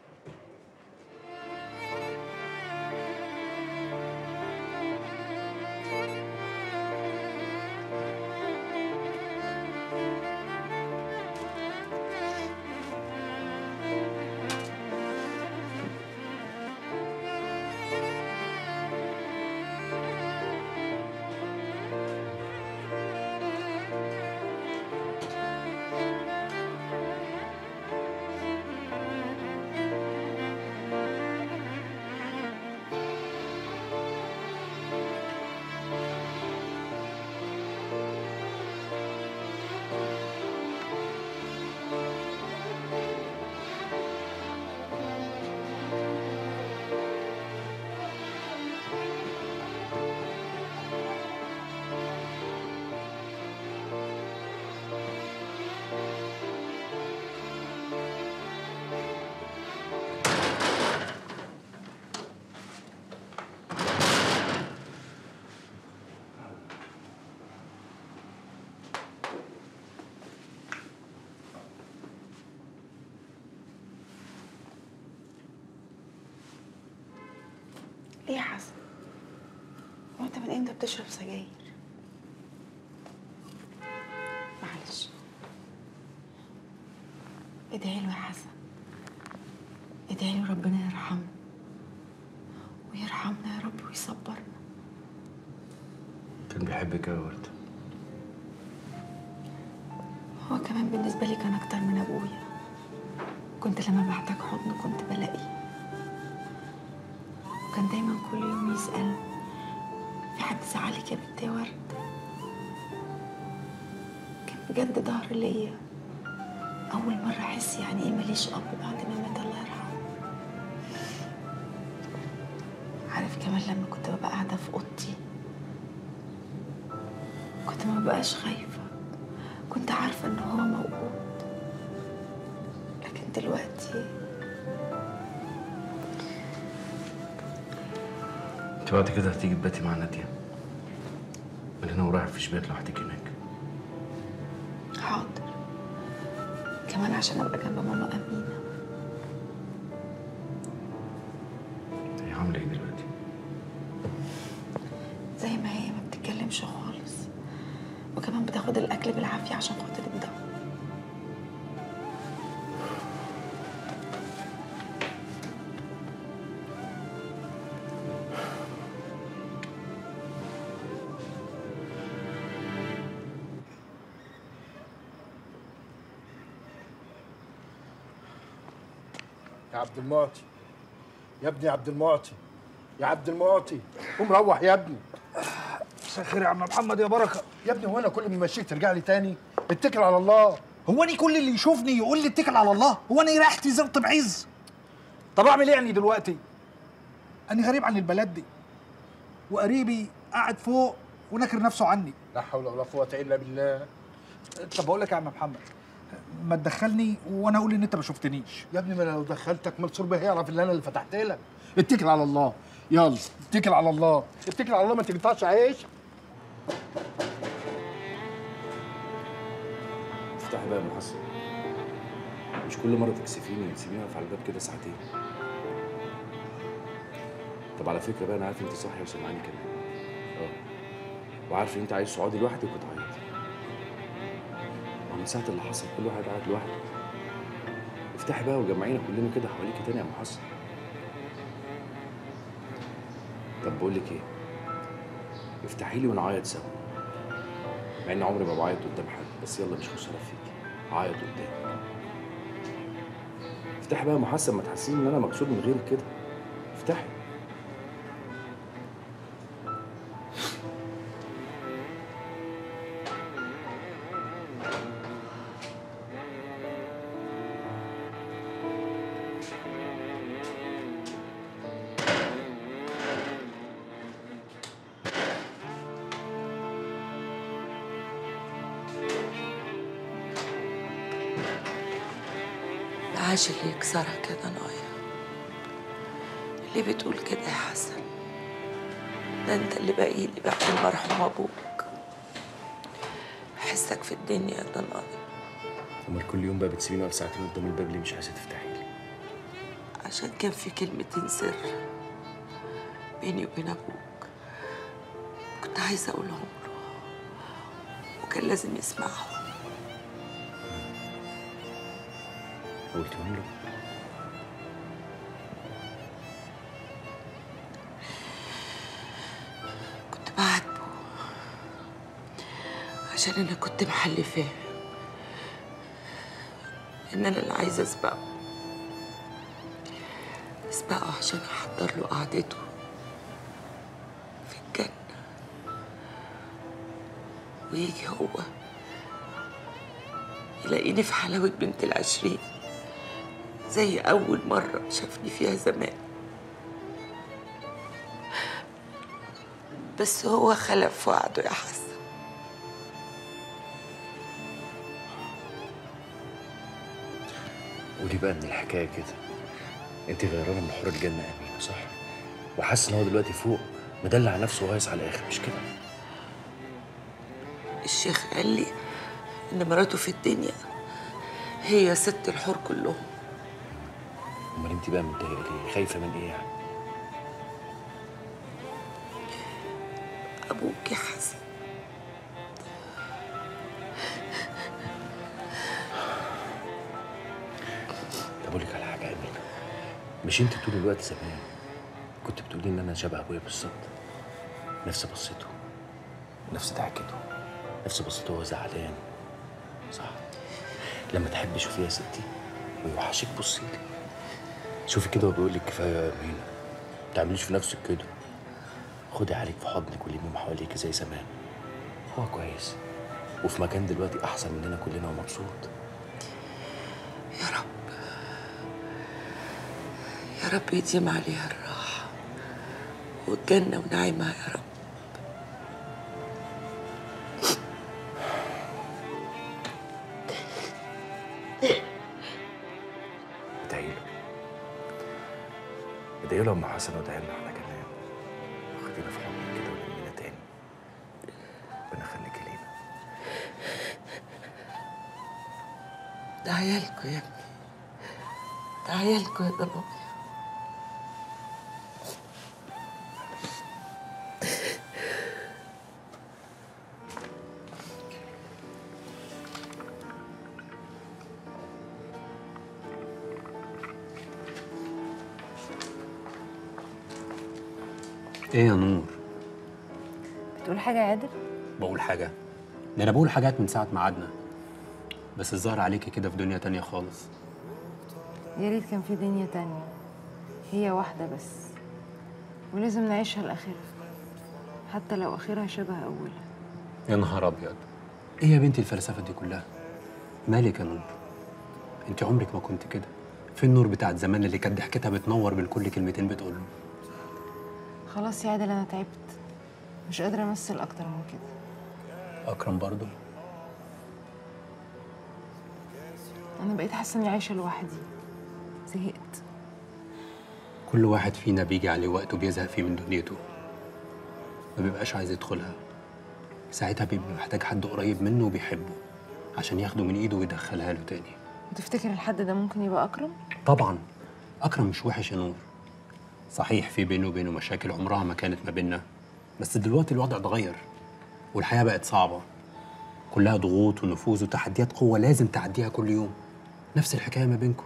ليه يا حسن؟ هو انت من امتى بتشرب سجاير؟ معلش ادعي له يا حسن ادعي له ربنا يرحمه ويرحمنا يا رب ويصبرنا كان بيحبك يا ورد هو كمان بالنسبة لي كان أكتر من أبويا كنت لما بحتاج حضن كنت بلاقيه وكان دايما كل يوم يسأل في حد زعلك يا بنت يا ورد كان بجد ظهر ليا أول مرة أحس يعني إيه ماليش أب بعد ما مات الله يرحمه عارف كمان لما كنت ببقى قاعدة في أوضتي كنت ما ببقاش خايفة كنت عارفة إن هو موجود لكن دلوقتي انت بعد كده هتيجي تباتي مع ناديه من هنا ورايح في شبيت لوحدك هناك حاضر كمان عشان أبقى جنب ماما أمينة هي عامله ايه دلوقتي زي ما هي ما بتتكلمش خالص وكمان بتاخد الأكل بالعافية عشان خاطر الدواء يا عبد المعطي يا ابني يا عبد المعطي يا عبد المعطي قوم روح يا ابني مساء الخير يا عم محمد يا بركه يا ابني هو انا كل ما امشيك ترجع لي تاني اتكل على الله هو أنا كل اللي يشوفني يقول لي اتكل على الله هو أنا ريحتي زرت بعز طب أعمل إيه يعني دلوقتي أنا غريب عن البلد دي وقريبي قاعد فوق وناكر نفسه عني لا حول ولا قوه الا بالله طب بقول لك يا عم محمد ما تدخلني وانا اقول ان انت ما شفتنيش يا ابني ما أنا لو دخلتك منصور بيه هيعرف ان انا اللي فتحت لك اتكل على الله يلا اتكل على الله اتكل على الله ما تقطعش عيش افتحي بقى يا محسن مش كل مره تكسفيني وتسيبيني واقف على الباب كده ساعتين طب على فكره بقى انا عارف انت صاحيه وسامعاني كمان اه وعارف ان انت عايز تقعدي لوحدك وتعيطي ما من ساعه اللي حصل كل واحد قاعد لوحده افتحي بقى وجمعينا كلنا كده حواليكي تاني يا ام حسن طب بقول لك ايه افتحي لي ونعيط سوا مع ان عمري ما بعيط قدام حد بس يلا مش خساره فيكي عيط قدامك افتحي بقى يا محسن ما تحسيني ان انا مكسور من غيرك كده افتحي عاش اللي يكسرها كده نايا اللي بتقول كده يا حسن ده انت اللي باقي لي بعد المرحوم ابوك بحسك في الدنيا ده نايا امال كل يوم بقى بتسيبيني واقف ساعتين قدام الباب ليه مش عايزه تفتحي لي عشان كان في كلمتين سر بيني وبين ابوك كنت عايزه اقولهم له وكان لازم يسمعهم قلتهم له كنت بعاتبه عشان انا كنت محلفاه ان انا اللي عايزه اسبقه اسبقه عشان احضر له قعدته في الجنه ويجي هو يلاقيني في حلاوه بنت العشرين زي اول مره شافني فيها زمان بس هو خلف وعده يا حسن قولي بقى ان الحكايه كده انت غيرانه من حور الجنه امينه صح وحاسس ان هو دلوقتي فوق مدلع نفسه وهايص على الاخر مش كده الشيخ قال لي ان مراته في الدنيا هي ست الحور كلهم امال انت بقى متضايقه ليه خايفه من ايه يعني ابوك يا حسن طب اقول لك على حاجه يا امينه مش انت طول الوقت زمان كنت بتقولي ان انا شبه ابويا بالظبط نفس بصته نفس ضحكته نفس بصته وهو زعلان صح لما تحبي شوفي يا ستي ويوحشك بصي لي شوفي كده وبيقول لك كفايه يا امينه ما تعمليش في نفسك كده خدي عليك في حضنك ولميهم حواليك زي زمان هو كويس وفي مكان دلوقتي احسن مننا كلنا ومبسوط يا رب يديم عليها الراحه والجنه ونعيمها يا رب ادعي له ادعي له ام حسن وادعي لنا احنا كمان خدينا في حضنك كده ولمينا تاني ربنا يخليكي لينا ده عيالكوا يا ابني ده عيالكوا يا ضبابي ايه يا نور بتقول حاجه يا عادل بقول حاجه ده انا بقول حاجات من ساعه ما قعدنا بس الظاهر عليكي كده في دنيا تانية خالص يا ريت كان في دنيا تانية هي واحدة بس ولازم نعيشها لآخرها حتى لو آخرها شبه أولها يا نهار ابيض ايه يا بنتي الفلسفه دي كلها مالك يا نور انت عمرك ما كنت كده فين النور بتاعت زمان اللي كانت ضحكتها بتنور من كل كلمتين بتقوله خلاص يا عادل أنا تعبت مش قادرة أمثل أكتر من كده اكرم برضو أنا بقيت حاسة إني عايشة لوحدي زهقت كل واحد فينا بيجي عليه وقت وبيزهق فيه من دنيته ما بيبقاش عايز يدخلها ساعتها بيبقى محتاج حد قريب منه وبيحبه عشان ياخده من ايده ويدخلها له تاني وتفتكر الحد ده ممكن يبقى أكرم؟ طبعا اكرم مش وحش يا نور صحيح في بينه وبينه مشاكل عمرها ما كانت ما بيننا بس دلوقتي الوضع اتغير والحياه بقت صعبه كلها ضغوط ونفوذ وتحديات قوه لازم تعديها كل يوم نفس الحكايه ما بينكم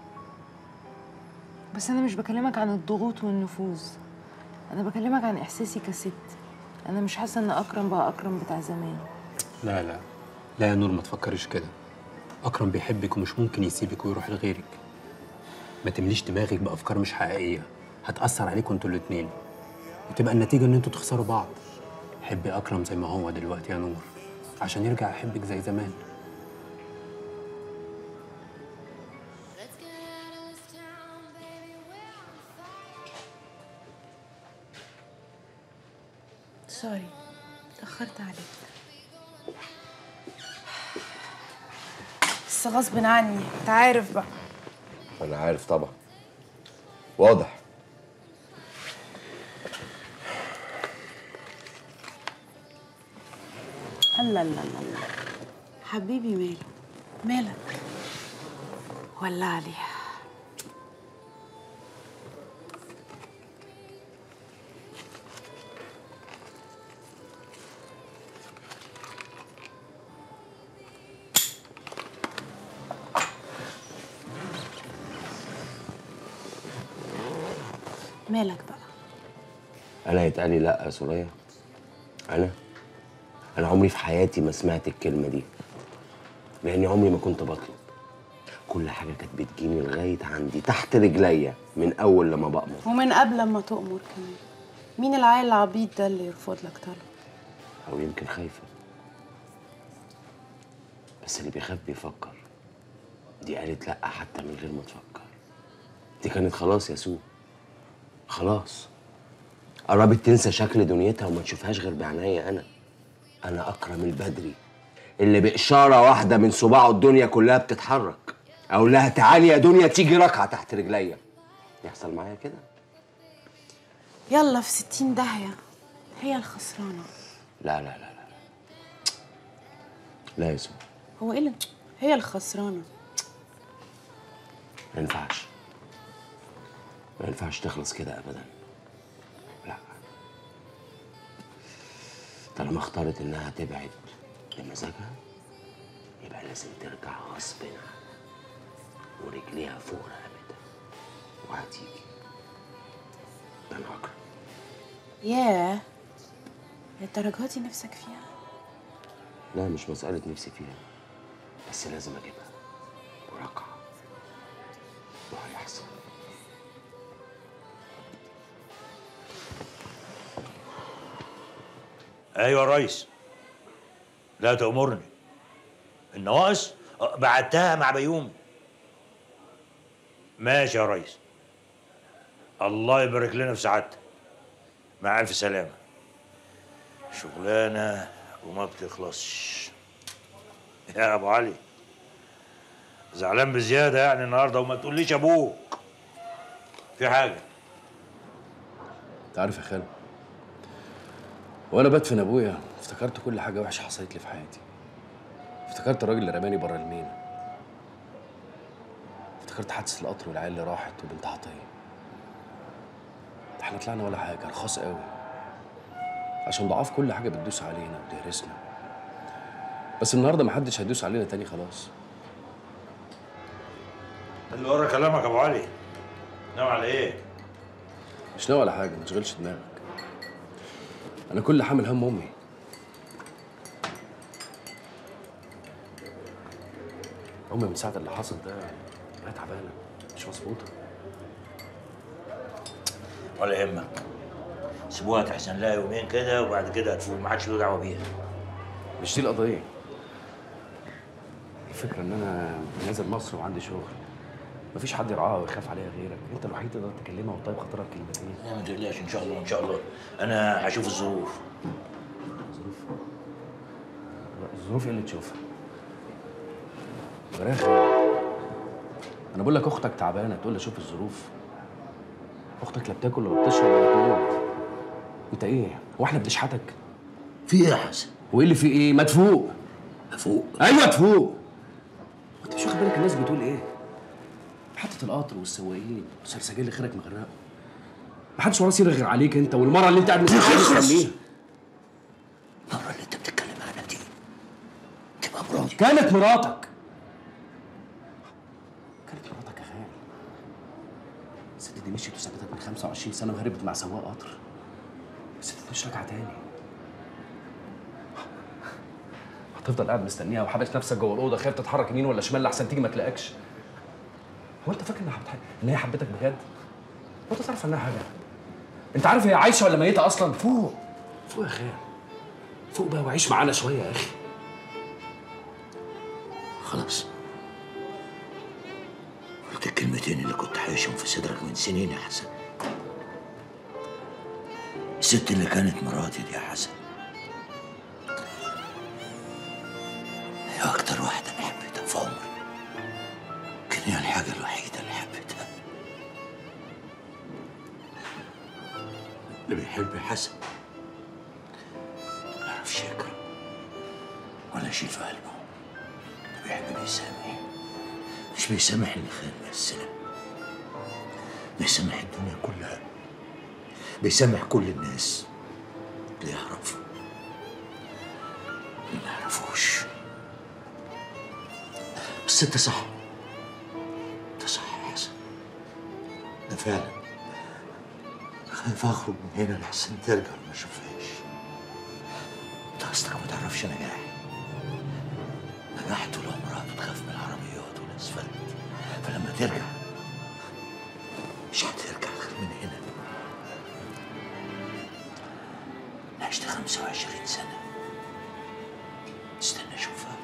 بس أنا مش بكلمك عن الضغوط والنفوذ أنا بكلمك عن إحساسي كست أنا مش حاسة إن أكرم بقى أكرم بتاع زمان لا لا لا يا نور ما تفكريش كده اكرم بيحبك ومش ممكن يسيبك ويروح لغيرك ما تمليش دماغك بافكار مش حقيقيه هتاثر عليكم انتوا الاتنين وتبقى النتيجه ان انتوا تخسروا بعض حبي اكرم زي ما هو دلوقتي يا نور عشان يرجع يحبك زي زمان سوري اتأخرت عليك بس غصب عني انت عارف بقى انا عارف طبعا واضح الله الله الله الله حبيبي ماله مالك ولا عليها مالك بقى انا يتقال لي لا يا سوريا انا انا عمري في حياتي ما سمعت الكلمه دي لاني عمري ما كنت بطلب كل حاجه كانت بتجيني لغايه عندي تحت رجليا من اول لما بأمر ومن قبل ما تؤمر كمان مين العيل العبيط ده اللي يرفض لك طلب او يمكن خايفه بس اللي بيخاف بيفكر دي قالت لا حتى من غير ما تفكر دي كانت خلاص يا سو خلاص قربت تنسى شكل دنيتها وما تشوفهاش غير بعناية انا انا اكرم البدري اللي باشاره واحده من صباعه الدنيا كلها بتتحرك اقول لها تعالي يا دنيا تيجي ركعه تحت رجليا يحصل معايا كده يلا في ستين داهية هي الخسرانة لا لا لا لا لا يا سو هو ايه اللي هي الخسرانة ما ينفعش ما ينفعش تخلص كده ابدا لا طالما اختارت انها تبعد بمزاجها يبقى لازم ترجع غصب عنها ورجليها فوق رقبتها وهتيجي ده انا اكرم ياه للدرجة دي نفسك فيها لا مش مسألة نفسي فيها بس لازم اجيبها ورقعة وهيحصل ايوه يا ريس لا تأمرني النواقص آه، بعتها مع بيومي ماشي يا ريس الله يبارك لنا في سعادتك مع ألف سلامة شغلانة وما بتخلصش يا أبو علي زعلان بزيادة يعني النهاردة وما تقوليش أبوك في حاجة انت عارف يا خالد وانا بدفن ابويا افتكرت كل حاجه وحشه حصلت لي في حياتي افتكرت الراجل اللي رماني بره المينا افتكرت حادثه القطر والعيال اللي راحت وبنت عطيه احنا طلعنا ولا حاجه رخاص قوي عشان ضعاف كل حاجه بتدوس علينا وتهرسنا بس النهارده محدش هيدوس علينا تاني خلاص اللي ورا كلامك يا أبو علي ناوي على إيه؟ مش ناوي على حاجه ما تشغلش دماغك انا كل حامل هم امي امي من ساعه اللي حصل ده وهي تعبانه مش مظبوطه ولا يهمك سيبوها تحسن لها يومين كده وبعد كده هتفوق ما حدش له دعوه بيها مش دي القضيه الفكره ان انا نازل مصر وعندي شغل مفيش حد يرعاها ويخاف عليها غيرك انت الوحيد تقدر تكلمها وتطيب خاطرها بكلمتين لا ما تقلقش ان شاء الله ان شاء الله انا هشوف الظروف الظروف ايه اللي تشوفها فراخ انا بقول لك اختك تعبانه تقول لي شوف الظروف اختك لا بتاكل ولا بتشرب ولا تنام انت ايه هو احنا بنشحتك في ايه يا حسن وايه اللي في ايه ما تفوق افوق ايوه تفوق انت مش واخد بالك الناس بتقول ايه محطة القطر والسواقين والسرسجين اللي خيرك مغرقه محدش وراه سيره غير عليك انت والمره اللي انت قاعد مستنيها مستنيها المره اللي انت بتتكلم عنها دي تبقى مراتي كانت مراتك كانت مراتك يا خال الست دي مشيت وسابتك من 25 سنه وهربت مع سواق قطر الست دي مش راجعه تاني هتفضل قاعد مستنيها وحابس نفسك جوه الاوضه خايف تتحرك يمين ولا شمال لحسن تيجي ما تلاقيكش هو انت فاكر انها حبت ان هي حبتك بجد؟ هو انت تعرف عنها حاجه؟ انت عارف هي عايشه ولا ميته اصلا؟ فوق فوق يا خال فوق بقى وعيش معانا شويه يا اخي خلاص قلت الكلمتين اللي كنت عايشهم في صدرك من سنين يا حسن الست اللي كانت مراتي دي يا حسن هي أكتر واحدة أنا حبيتها في عمري كان هي الحاجة الوحيدة اللي حبيتها يحب حسن ما يعرفش يكره ولا يشيل في قلبه ده بيحب بيسامح مش بيسامح اللي خان السنة بيسامح الدنيا كلها بيسامح كل الناس اللي يعرفه اللي ما يعرفوش بس انت صح انت صح يا حسن ده فعلا خايف اخرج من هنا لحسن ترجع وما اشوفهاش انت اصلك ما تعرفش نجاح نجاح طول عمرها بتخاف من العربيات والاسفلت فلما ترجع مش هترجع غير من هنا أنا عشت 25 سنة استنى اشوفها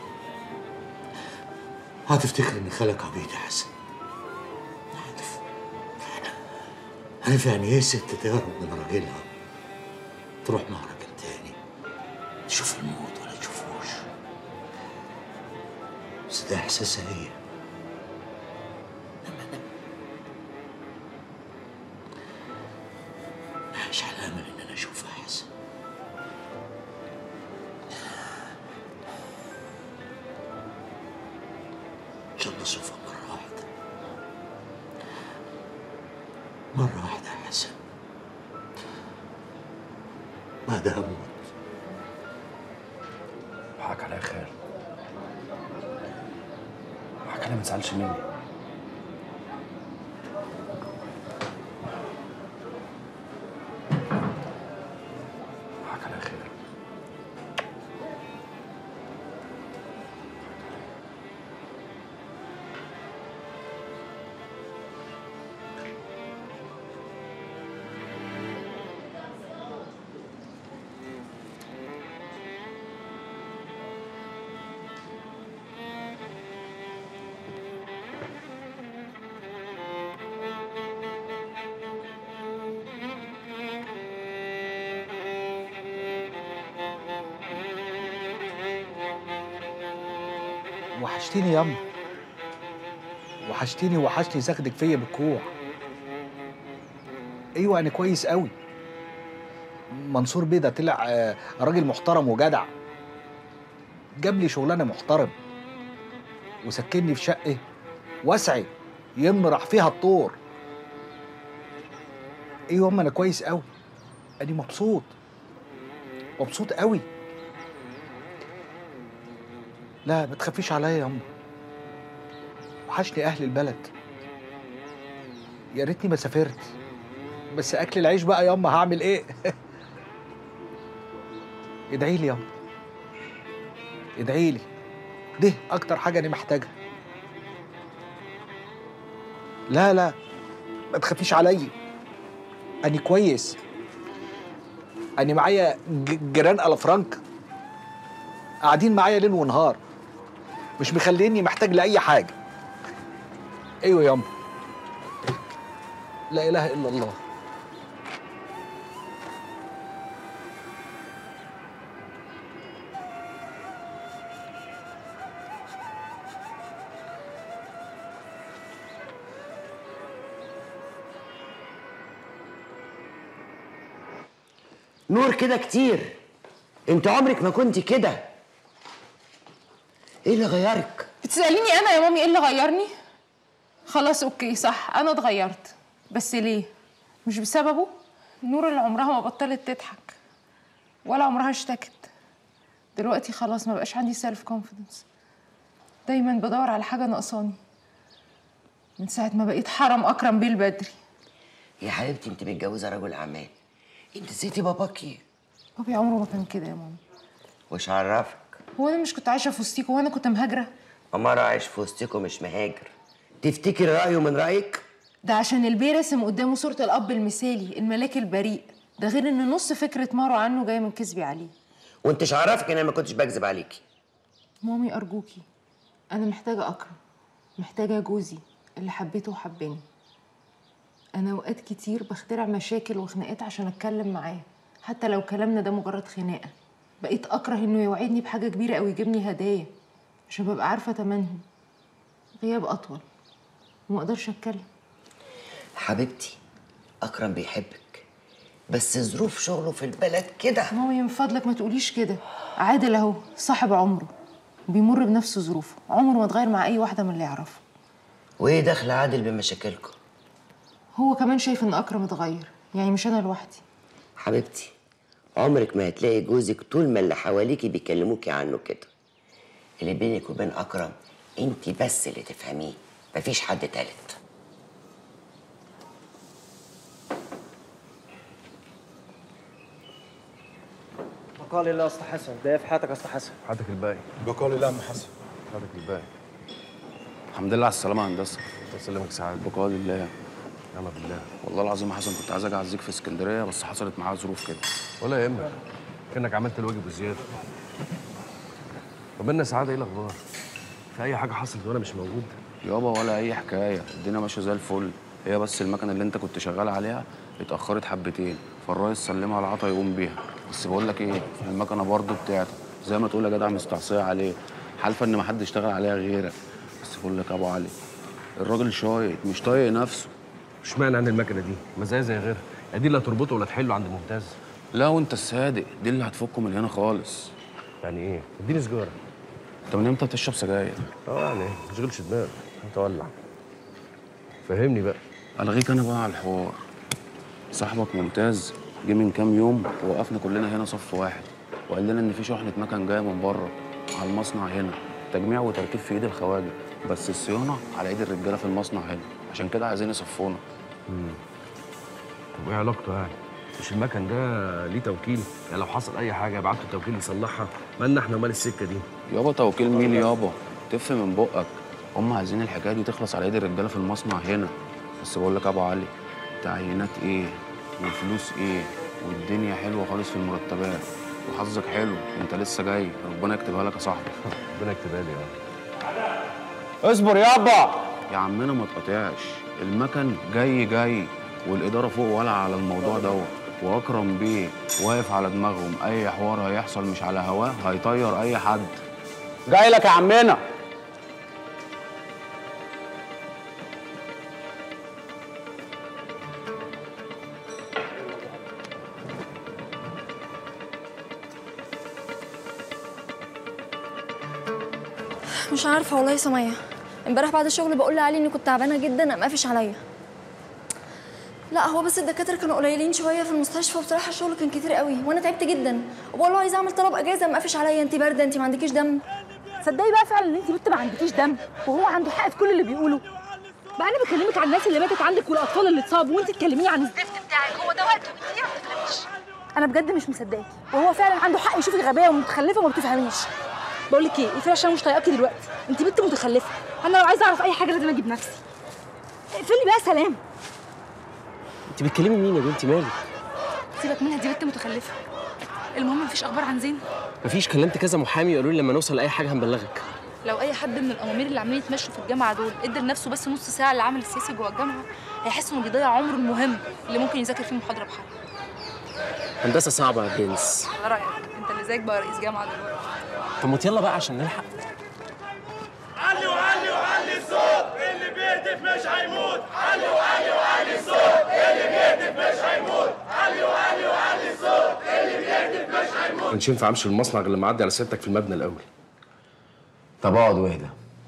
هتفتكر ان خالك عبيط يا حسن عارف عارف يعني ايه ست تهرب من راجلها تروح مع راجل تاني تشوف الموت ولا تشوفوش بس ده احساسها هي لما انا عايش على امل ان انا اشوفها يا حسن ان شاء الله اشوفها مره واحده مره واحده يا حسن بعدها اموت حقك عليا يا خال حقك عليا ما تزعلش مني حقك عليا يا خال وحشتيني ياما وحشتيني وحشني سخدك فيا بالكوع ايوه انا كويس قوي منصور بيه ده طلع آه، راجل محترم وجدع جاب لي شغلانه محترم وسكنني في شقه واسعه يمرح فيها الطور ايوه اما انا كويس قوي انا مبسوط مبسوط قوي لا ما تخافيش عليا يا أم وحشني أهل البلد يا ريتني ما سافرت بس أكل العيش بقى يا أما هعمل إيه؟ ادعي لي يا أم ادعي لي ده أكتر حاجة أنا محتاجها لا لا ما تخافيش عليا أنا كويس أنا معايا ج- جيران ألافرانك قاعدين معايا ليل ونهار مش مخليني محتاج لأي حاجة أيوة ياما لا إله إلا الله نور كده كتير انت عمرك ما كنت كده ايه اللي غيرك بتسأليني أنا يا مامي إيه اللي غيرني؟ خلاص أوكي صح أنا اتغيرت بس ليه؟ مش بسببه؟ نور اللي عمرها ما بطلت تضحك ولا عمرها اشتكت دلوقتي خلاص ما بقاش عندي سيلف كونفيدنس دايما بدور على حاجة ناقصاني من ساعة ما بقيت حرم أكرم بيه البدري يا حبيبتي انت متجوزه رجل اعمال انت نسيتي باباكي بابي عمره ما كان كده يا ماما وش عرفك هو أنا مش كنت عايشة في وسطيكوا وأنا كنت مهاجرة عمار عايش في وسطكم مش مهاجر تفتكر رايه من رايك ده عشان البيه رسم قدامه صورة الأب المثالي الملاك البريء ده غير إن نص فكرة مارو عنه جاية من كذبي عليه وانتش عرفك ان انا ما كنتش بكذب عليكي مامي أرجوكي أنا محتاجة أكرم محتاجة جوزي اللي حبيته وحبني أنا أوقات كتير بخترع مشاكل وخناقات عشان أتكلم معاه حتى لو كلامنا ده مجرد خناقة بقيت أكره إنه يوعدني بحاجة كبيرة أو يجيبني هدايا عشان ببقى عارفة تمنهم غياب أطول ومقدرش أتكلم حبيبتي اكرم بيحبك بس ظروف شغله في البلد كده مامي من فضلك ما تقوليش كده عادل اهو صاحب عمره بيمر بنفس ظروفه عمره ما اتغير مع اي واحده من اللي يعرفه وايه دخل عادل بمشاكلكم هو كمان شايف ان اكرم اتغير يعني مش انا لوحدي حبيبتي عمرك ما هتلاقي جوزك طول ما اللي حواليكي بيكلموكي عنه كده اللي بينك وبين اكرم انت بس اللي تفهميه مفيش حد تالت بقال الله يا اسطى حسن ده إيه في حياتك يا اسطى حسن حياتك الباقي بقول الله يا عم حسن حياتك الباقي الحمد لله على السلامة يا هندسة الله يسلمك سعادة بقول الله نعم بالله والله العظيم يا حسن كنت عايز اجي اعزيك في اسكندرية بس حصلت معايا ظروف كده ولا يهمك كانك عملت الواجب وزياده طب منا سعاده ايه الاخبار في اي حاجه حصلت وانا مش موجود يابا ولا اي حكايه الدنيا ماشيه زي الفل هي بس المكنه اللي انت كنت شغال عليها اتاخرت حبتين فالريس سلمها لعطا يقوم بيها بس بقول لك ايه المكنه برضه بتاعتك زي ما تقول يا جدع مستعصيه عليه حالفه ان ما حد اشتغل عليها غيرك بس بقول لك يا ابو علي الراجل شايط مش طايق نفسه اشمعنى عن المكنه دي ما زي زي غيرها يا دي اللي هتربطه ولا تحله عند ممتاز لا وانت الصادق دي اللي هتفكه من هنا خالص يعني ايه اديني سجاره انت من امتى بتشرب سجاير اه يعني ما تشغلش دماغك انت ولع فهمني بقى الغيك انا بقى على الحوار صاحبك ممتاز جه من كام يوم ووقفنا كلنا هنا صف واحد وقال لنا ان في شحنه مكن جايه من بره على المصنع هنا تجميع وتركيب في ايد الخواجه بس الصيانه على ايد الرجاله في المصنع هنا عشان كده عايزين يصفونا امم طب ايه علاقته يعني مش المكن ده ليه توكيل يعني لو حصل اي حاجه يبعتوا التوكيل يصلحها مالنا احنا ومال السكه دي يابا توكيل مين يابا تف من بقك هم عايزين الحكايه دي تخلص على ايد الرجاله في المصنع هنا بس بقول لك يا ابو علي تعيينات ايه وفلوس ايه والدنيا حلوه خالص في المرتبات وحظك حلو انت لسه جاي ربنا يكتبها لك يا صاحبي ربنا يكتبها لي اه اصبر يابا يا عمنا ما تقاطعش المكن جاي جاي والاداره فوق ولا على الموضوع دوت واكرم بيه واقف على دماغهم اي حوار هيحصل مش على هواه هيطير اي حد جاي لك يا عمنا مش عارفه والله يا سميه امبارح بعد الشغل بقول لعلي اني كنت تعبانه جدا قام قافش عليا لا هو بس الدكاتره كانوا قليلين شويه في المستشفى وبصراحه الشغل كان كتير قوي وانا تعبت جدا وبقول له عايزه اعمل طلب اجازه قام قافش عليا انت بارده انت ما عندكيش دم تصدقي بقى فعلا ان انت بنت ما عندكيش دم وهو عنده حق في كل اللي بيقوله بقى انا بكلمك عن الناس اللي ماتت عندك والاطفال اللي اتصابوا وانت تكلميني عن الزفت بتاعك هو ده وقته كتير ما تفهميش انا بجد مش مصدقاكي وهو فعلا عنده حق يشوفك غبيه ومتخلفه وما بتفهميش بقول لك ايه اقفلي عشان مش طايقاكي دلوقتي انت بنت متخلفه انا لو عايزه اعرف اي حاجه لازم اجيب نفسي اقفلي بقى سلام انت بتكلمي مين يا بنتي مالك سيبك منها دي بنت متخلفه المهم مفيش اخبار عن زين مفيش كلمت كذا محامي قالوا لي لما نوصل لاي حاجه هنبلغك لو اي حد من الامامير اللي عمالين يتمشوا في الجامعه دول ادى لنفسه بس نص ساعه للعمل السياسي جوه الجامعه هيحس انه بيضيع عمره المهم اللي ممكن يذاكر فيه محاضره بحالها هندسه صعبه يا برنس على رايك انت اللي زيك بقى رئيس جامعه دلوقتي طب ما يلا بقى عشان نلحق علي وعلي وعلي الصوت اللي بيهتف مش هيموت علي وعلي وعلي الصوت اللي بيهتف مش هيموت علي وعلي وعلي الصوت اللي بيهتف مش هيموت مش ينفع امشي المصنع غير لما اعدي على سيادتك في المبنى الاول طب اقعد واهدى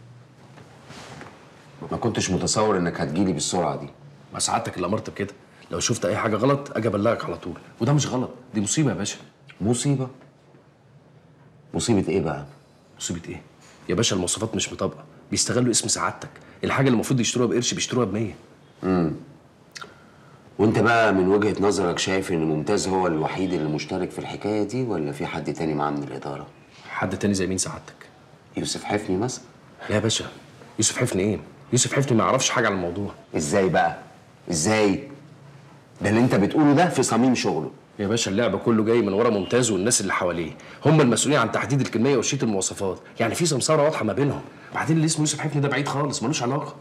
ما كنتش متصور انك هتجيلي بالسرعه دي ما سعادتك اللي امرت بكده لو شفت اي حاجه غلط اجي ابلغك على طول وده مش غلط دي مصيبه يا باشا مصيبه مصيبه ايه بقى مصيبه ايه يا باشا المواصفات مش مطابقه بيستغلوا اسم سعادتك الحاجه اللي المفروض يشتروها بقرش بيشتروها ب 100 امم وانت بقى من وجهه نظرك شايف ان ممتاز هو الوحيد اللي مشترك في الحكايه دي ولا في حد تاني معاه من الاداره حد تاني زي مين سعادتك يوسف حفني مثلا لا يا باشا يوسف حفني ايه يوسف حفني ما يعرفش حاجه عن الموضوع ازاي بقى ازاي ده اللي انت بتقوله ده في صميم شغله يا باشا اللعب كله جاي من ورا ممتاز والناس اللي حواليه هم المسؤولين عن تحديد الكميه وشيت المواصفات يعني في سمساره واضحه ما بينهم بعدين اللي اسمه يوسف حفني ده بعيد خالص ملوش علاقه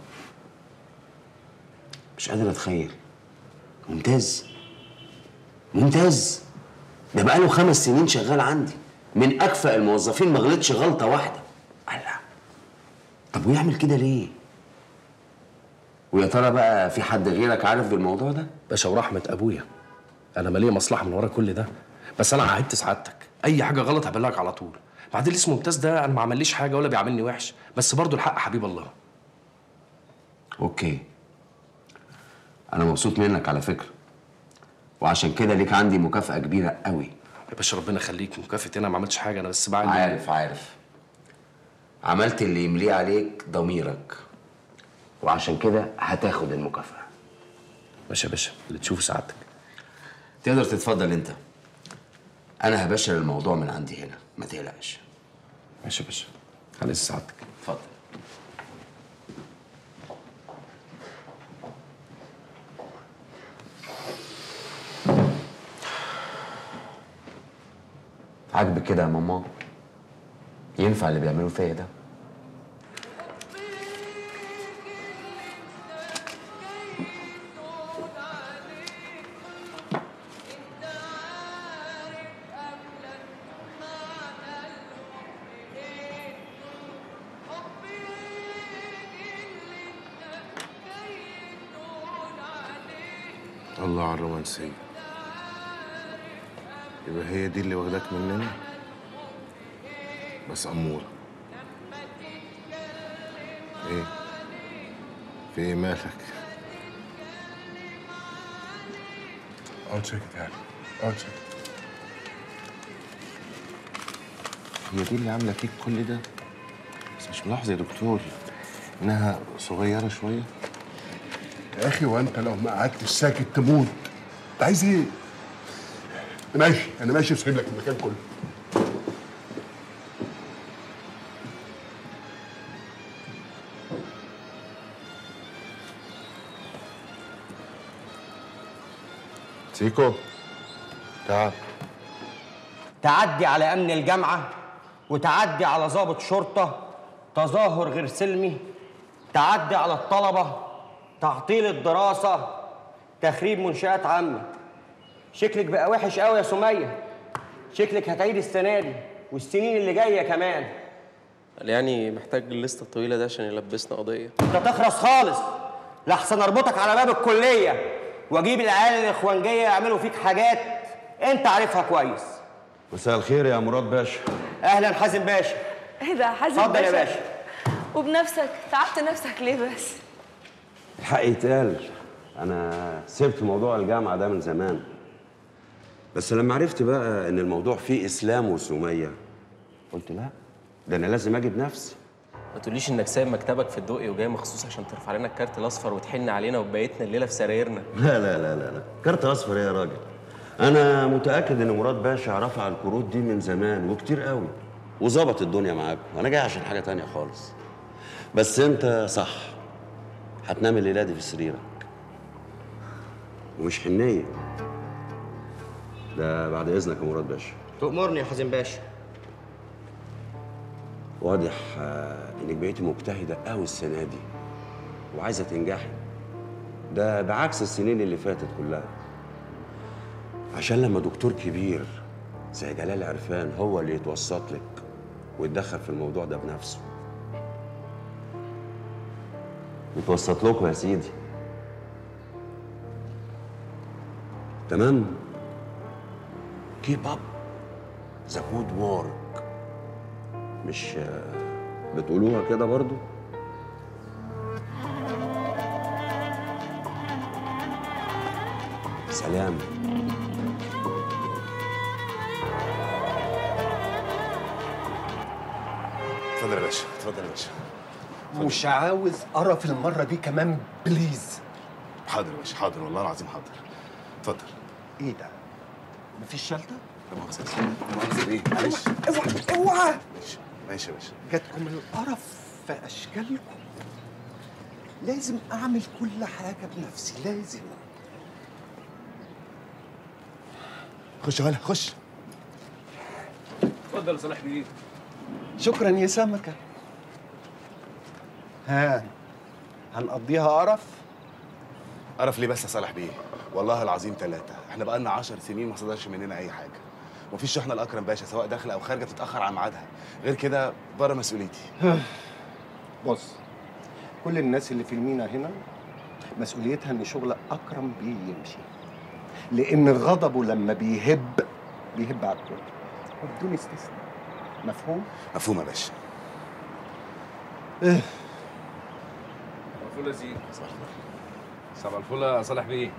مش قادر اتخيل ممتاز ممتاز ده بقاله خمس سنين شغال عندي من اكفأ الموظفين ما غلطش غلطه واحده الله طب ويعمل كده ليه ويا ترى بقى في حد غيرك عارف بالموضوع ده باشا ورحمه ابويا انا ماليه مصلحه من ورا كل ده بس انا عهدت سعادتك اي حاجه غلط هبلغك على طول بعدين الاسم ممتاز ده انا ما عمليش حاجه ولا بيعاملني وحش بس برضه الحق حبيب الله اوكي انا مبسوط منك على فكره وعشان كده ليك عندي مكافاه كبيره قوي يا باشا ربنا يخليك مكافاه انا ما عملتش حاجه انا بس بعمل عارف عارف عملت اللي يمليه عليك ضميرك وعشان كده هتاخد المكافاه ماشي يا باشا اللي تشوفه سعادتك تقدر تتفضل انت انا هبشر الموضوع من عندي هنا ما تقلقش ماشي يا باشا على سعادتك اتفضل عاجبك كده يا ماما ينفع اللي بيعملوه فيا ده الله على الرومانسية يبقى هي دي اللي واخداك مننا بس أمورة ايه في ايه مالك اقعد ساكت يعني اقعد ساكت هي دي اللي عاملة فيك كل ده بس مش ملاحظ يا دكتور انها صغيرة شوية يا اخي وانت لو ما قعدتش ساكت تموت انت عايز ايه؟ أنا ماشي انا ماشي وسايب لك المكان كله سيكو تعال تعدي على امن الجامعه وتعدي على ضابط شرطه تظاهر غير سلمي تعدي على الطلبه تعطيل الدراسه تخريب منشات عامه شكلك بقى وحش قوي يا سميه شكلك هتعيد السنه دي والسنين اللي جايه كمان قال يعني محتاج الليسته الطويله ده عشان يلبسنا قضيه انت تخرس خالص لحسن اربطك على باب الكليه واجيب العيال الاخوانجيه يعملوا فيك حاجات انت عارفها كويس مساء الخير يا مراد باشا اهلا حازم باشا ايه ده حازم اتفضل يا باشا وبنفسك تعبت نفسك ليه بس الحق يتقال انا سبت موضوع الجامعه ده من زمان بس لما عرفت بقى ان الموضوع فيه اسلام وسميه قلت لا ده انا لازم اجي بنفسي ما تقوليش انك سايب مكتبك في الدقي وجاي مخصوص عشان ترفع لنا الكارت الاصفر وتحن علينا وبيتنا الليله في سرايرنا لا لا لا لا لا كارت اصفر إيه يا راجل انا متاكد ان مراد باشا رفع الكروت دي من زمان وكتير قوي وظبط الدنيا معاكم انا جاي عشان حاجه تانية خالص بس انت صح هتنام الليله دي في سريرك ومش حنيه ده بعد اذنك يا مراد باشا تأمرني يا حازم باشا واضح آه، انك بقيتي مجتهده قوي السنه دي وعايزه تنجحي ده بعكس السنين اللي فاتت كلها عشان لما دكتور كبير زي جلال عرفان هو اللي يتوسط لك ويتدخل في الموضوع ده بنفسه يتوسط لكم يا سيدي تمام كيب اب ذا جود وورك مش آه، بتقولوها كده برضو سلام اتفضل يا باشا اتفضل يا باشا مش عاوز قرف المره دي كمان بليز حاضر يا باشا حاضر والله العظيم حاضر اتفضل ايه ده؟ مفيش شلته؟ لا مؤاخذة لا مؤاخذة ايه معلش اوعى اوعى ماشي ماشي يا باشا جاتكم القرف في اشكالكم لازم اعمل كل حاجه بنفسي لازم خش ولا خش اتفضل يا صلاح بيه شكرا يا سمكه ها هنقضيها قرف قرف ليه بس يا صالح بيه والله العظيم ثلاثة احنا بقالنا 10 سنين ما صدرش مننا أي حاجة مفيش شحنة لأكرم باشا سواء داخلة أو خارجة بتتأخر عن ميعادها غير كده بره مسؤوليتي بص كل الناس اللي في المينا هنا مسؤوليتها ان شغل اكرم بيه يمشي لان غضبه لما بيهب بيهب على الكل وبدون استثناء مفهوم مفهوم يا باشا إيه. الفل يا زين صباح الفل يا صالح بيه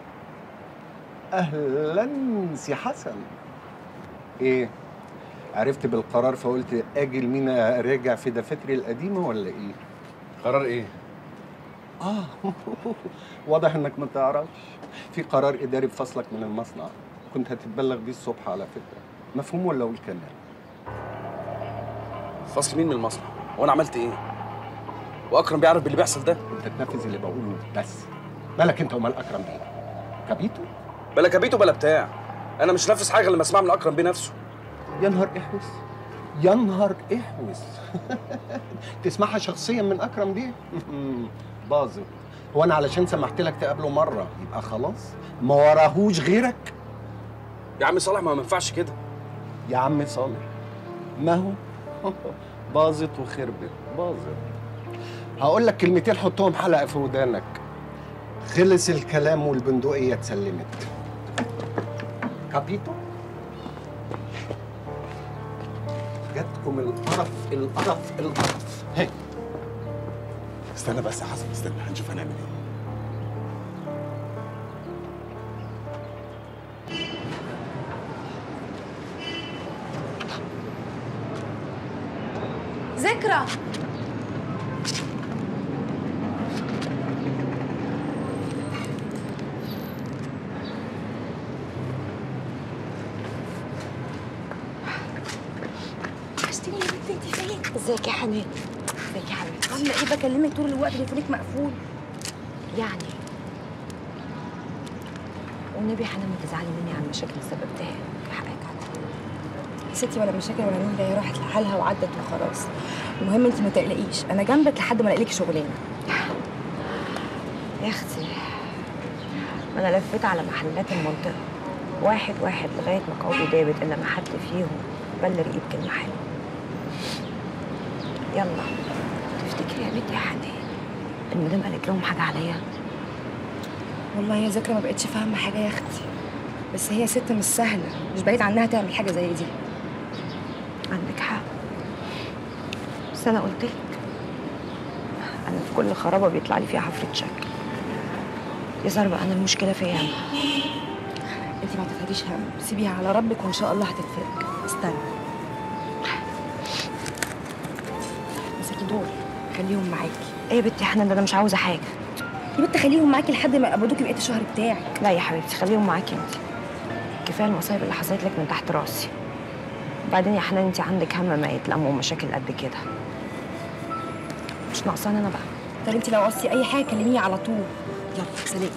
اهلا سي حسن ايه عرفت بالقرار فقلت اجي لمين اراجع في دفاتري القديمه ولا ايه قرار ايه اه واضح انك ما تعرفش في قرار اداري بفصلك من المصنع كنت هتتبلغ بيه الصبح على فكره مفهوم ولا اقول كلام فصل مين من المصنع هو انا عملت ايه واكرم بيعرف باللي بيحصل ده انت تنفذ اللي بقوله بس مالك انت ومال اكرم بيه كبيته بلا كبيته بلا بتاع انا مش نافذ حاجه لما اسمعها من اكرم بيه نفسه يا نهار احوس يا نهار احوس تسمعها شخصيا من اكرم بيه باظت هو انا علشان سمحت لك تقابله مره يبقى خلاص ما وراهوش غيرك يا عم صالح ما ينفعش كده يا عم صالح ما هو باظت وخربت باظت هقول لك كلمتين حطهم حلقه في ودانك خلص الكلام والبندقيه اتسلمت كابيتو جاتكم القرف القرف القرف هي استنى بس يا حسن استنى هنشوف هنعمل ايه ذكرى وحشتيني يا بنتي انت فين؟ ازيك يا حنان ازيك يا حبيبتي عامله ايه بكلمك طول الوقت تليفونك مقفول يعني والنبي حنان ما تزعلي مني على المشاكل اللي سببتها لك. حقك عليا يا ستي ولا مشاكل ولا نيله هي راحت لحالها وعدت وخلاص المهم انت ما تقلقيش انا جنبك لحد ما الاقي لك شغلانه يا اختي ما انا لفيت على محلات المنطقه واحد واحد لغايه ما قوي دابت الا ما حد فيهم بلغ ايد كلمه حلوه يلا تفتكري يا بنتي يا حنان المدام قالت لهم حاجه عليا والله يا ذكرى ما بقتش فاهمه حاجه يا اختي بس هي ست مش سهله مش بعيد عنها تعمل حاجه زي دي عندك حق بس انا قلت لك انا في كل خرابه بيطلع لي فيها حفره شكل يظهر بقى انا المشكله فيا انا انت ما تفهديش هم سيبيها على ربك وان شاء الله هتتفرج استنى مسكي دول خليهم معاكي ايه يا بنتي احنا ده انا مش عاوزه حاجه يا بنت خليهم معاكي لحد ما يقبضوكي بقيه الشهر بتاعك لا يا حبيبتي خليهم معاكي انت كفايه المصايب اللي حصلت لك من تحت راسي وبعدين يا حنان انت عندك هم ما يتلموا مشاكل قد كده مش ناقصاني انا بقى طب انت لو عوزتي اي حاجه كلميني على طول يلا سلام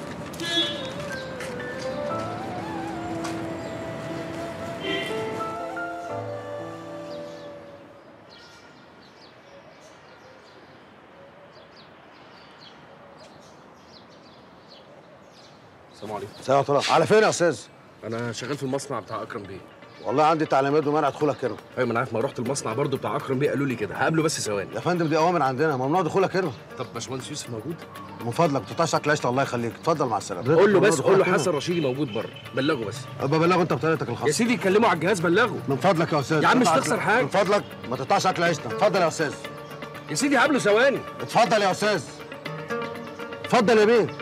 السلام عليكم سلام ورحمة الله على فين يا استاذ؟ انا شغال في المصنع بتاع اكرم بيه والله عندي تعليمات ومنع دخولك هنا ايوه ما انا عارف ما رحت المصنع برضو بتاع اكرم بيه قالوا لي كده هقابله بس ثواني يا فندم دي اوامر عندنا ممنوع دخولك هنا طب باشمهندس يوسف موجود من فضلك ما تقطعش اكل عيشتك الله يخليك اتفضل مع السلامه قول له بس ممنوع قول له دخولك هنا. حسن رشيدي موجود بره بلغه بس ابقى بلغه انت بطريقتك الخاصه يا سيدي كلمه على الجهاز بلغه من فضلك يا استاذ يا عم مش تقطع تخسر أكل- حاجه من فضلك ما تقطعش اكل عيشتك اتفضل يا استاذ يا سيدي هقابله ثواني اتفضل يا استاذ اتفضل يا بيه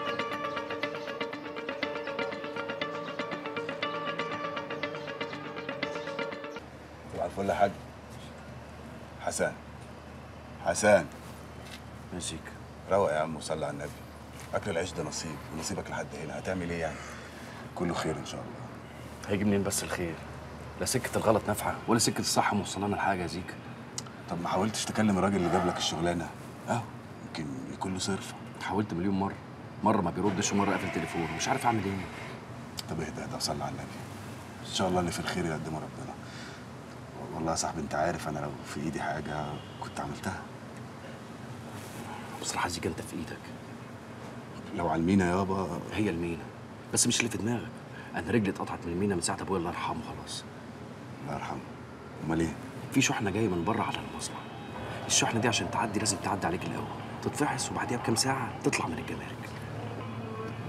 صباح الفل يا حاج حسن حسن ماشيك روق يا عم وصلي على النبي اكل العيش ده نصيب ونصيبك لحد هنا هتعمل ايه يعني كله خير ان شاء الله هيجي منين بس الخير لا سكه الغلط نافعه ولا سكه الصح موصلانا لحاجه يا زيك طب ما حاولتش تكلم الراجل اللي جاب لك الشغلانه اه يمكن يكون له صرف حاولت مليون مره مره ما بيردش ومره قافل تليفون مش عارف اعمل ايه طب اهدى اهدى وصلي على النبي ان شاء الله اللي في الخير يقدمه ربنا والله يا صاحبي انت عارف انا لو في ايدي حاجه كنت عملتها بصراحه زيك انت في ايدك لو على المينا يابا هي المينا بس مش اللي في دماغك انا رجلي اتقطعت من المينا من ساعه ابويا الله يرحمه خلاص الله يرحمه امال ايه في شحنه جايه من بره على المصنع الشحنه دي عشان تعدي لازم تعدي عليك الاول تتفحص وبعديها بكام ساعه تطلع من الجمارك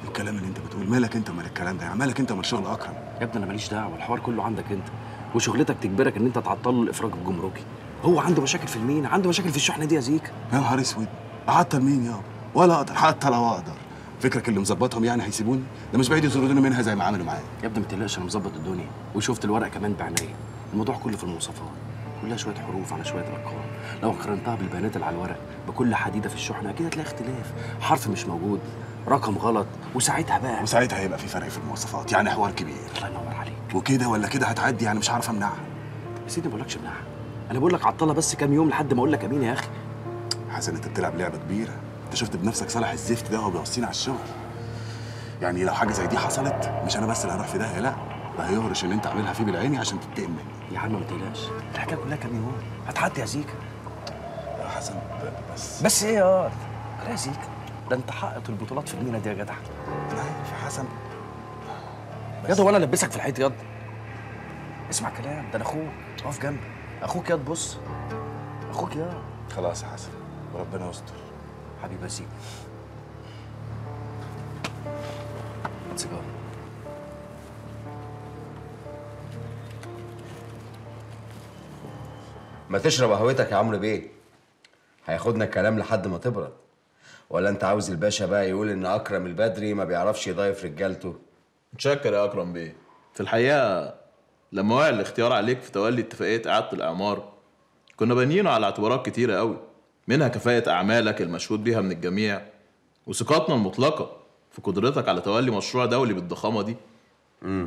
الكلام اللي انت بتقول مالك انت ومال الكلام ده يعني مالك انت ومال شغل اكرم يا ابني انا ماليش دعوه الحوار كله عندك انت وشغلتك تجبرك ان انت تعطل له الافراج الجمركي هو عنده مشاكل في المين عنده مشاكل في الشحنه دي يا زيك يا نهار اسود اعطل مين يابا ولا اقدر حتى لو اقدر فكرك اللي مظبطهم يعني هيسيبوني ده مش بعيد يطردوني منها زي ما عملوا معايا يا ابني ما تقلقش انا مظبط الدنيا وشفت الورق كمان بعناية الموضوع كله في المواصفات كلها شويه حروف على شويه ارقام لو قارنتها بالبيانات اللي على الورق بكل حديده في الشحنه اكيد هتلاقي اختلاف حرف مش موجود رقم غلط وساعتها بقى وساعتها هيبقى في فرق في المواصفات يعني حوار كبير الله ينور عليك وكده ولا كده هتعدي يعني مش هعرف امنعها يا سيدي ما بقولكش امنعها انا بقول لك عطلها بس كام يوم لحد ما اقول لك امين يا اخي حسن انت بتلعب لعبه كبيره انت شفت بنفسك صالح الزفت ده وهو بيوصينا على الشغل يعني لو حاجه زي دي حصلت مش انا بس اللي هروح في داهيه لا ده هيهرش اللي انت عاملها فيه بالعيني عشان تنتقم مني يا عم ما تقلقش الحكايه كلها كام يوم هتعدي يا زيكا يا حسن بس بس ايه يا واد؟ يا زيكا ده انت حققت البطولات في المينا دي يا جدع انا عارف يا حسن ياض وانا البسك في الحيط ياض اسمع كلام ده انا اخوك اقف جنبي اخوك ياض بص اخوك ياض خلاص يا حسن وربنا يستر حبيبي يا زيكا هات سيجاره ما تشرب قهوتك يا عمرو بيه هياخدنا الكلام لحد ما تبرد ولا انت عاوز الباشا بقى يقول ان اكرم البدري ما بيعرفش يضايف رجالته متشكر يا اكرم بيه في الحقيقه لما وقع الاختيار عليك في تولي اتفاقيه اعاده الاعمار كنا بانيينه على اعتبارات كتيره قوي منها كفاءه اعمالك المشهود بيها من الجميع وثقتنا المطلقه في قدرتك على تولي مشروع دولي بالضخامه دي امم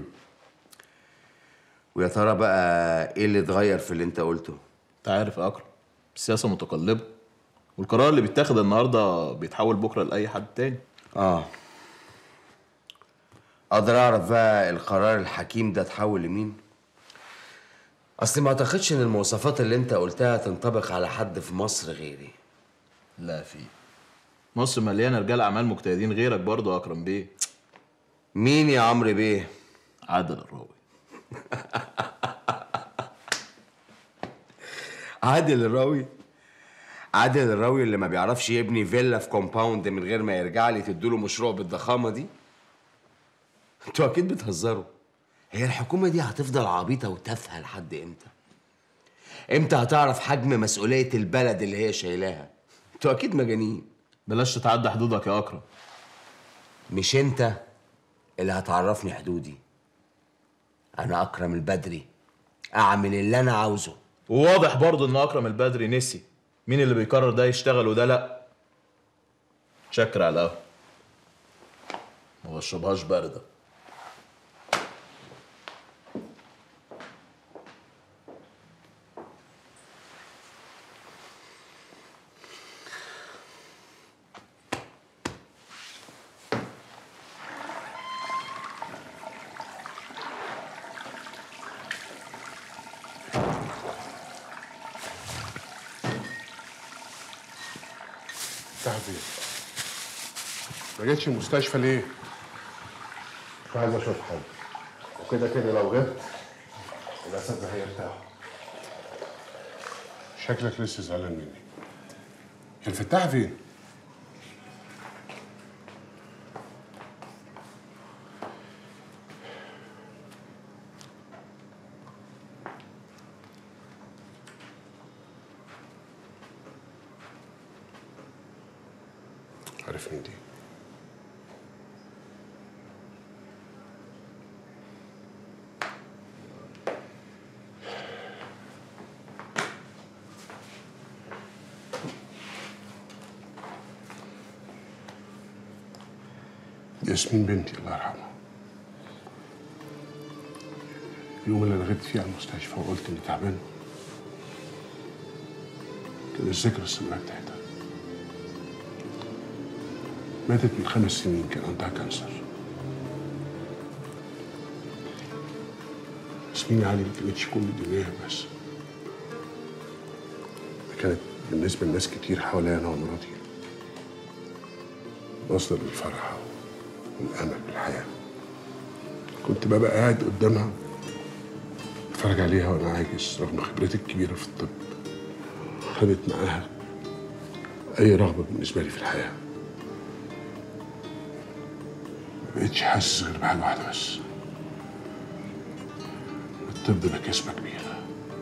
ويا ترى بقى ايه اللي اتغير في اللي انت قلته انت عارف يا اكرم السياسه متقلبه والقرار اللي بيتاخد النهارده بيتحول بكره لاي حد تاني اه اقدر اعرف بقى القرار الحكيم ده اتحول لمين اصل ما اعتقدش ان المواصفات اللي انت قلتها تنطبق على حد في مصر غيري لا في مصر مليانه رجال اعمال مجتهدين غيرك برضه يا اكرم بيه مين يا عمرو بيه عادل الراوي عادل الراوي عادل الراوي اللي ما بيعرفش يبني فيلا في كومباوند من غير ما يرجع لي تديله مشروع بالضخامه دي انتوا اكيد بتهزروا هي الحكومه دي هتفضل عبيطه وتافهه لحد امتى امتى هتعرف حجم مسؤوليه البلد اللي هي شايلاها انتوا اكيد مجانين بلاش تتعدى حدودك يا اكرم مش انت اللي هتعرفني حدودي انا اكرم البدري اعمل اللي انا عاوزه وواضح برضه ان اكرم البدري نسي مين اللي بيقرر ده يشتغل وده لا شكر على القهوه ما بشربهاش بارده تحفيز ما جيتش المستشفى ليه؟ مش عايز اشوف حد وكده كده لو غبت الاساتذه هيرتاحوا شكلك لسه زعلان مني الفتاح فين؟ عارف مين دي؟ ياسمين بنتي الله يرحمها اليوم اللي انا غبت فيه على المستشفى وقلت اني تعبان كان الذكرى السمراء بتاعتها ماتت من خمس سنين كان عندها كانسر ياسمين علي ما كانتش كل دنياها بس ده كانت بالنسبة لناس كتير حواليا أنا ومراتي مصدر للفرح والأمل بالحياة كنت ببقى قاعد قدامها اتفرج عليها وأنا عاجز رغم خبرتي الكبيرة في الطب خدت معاها أي رغبة بالنسبة لي في الحياة بقيتش حاسس غير بحاجة واحدة بس الطب ده كسبة كبيرة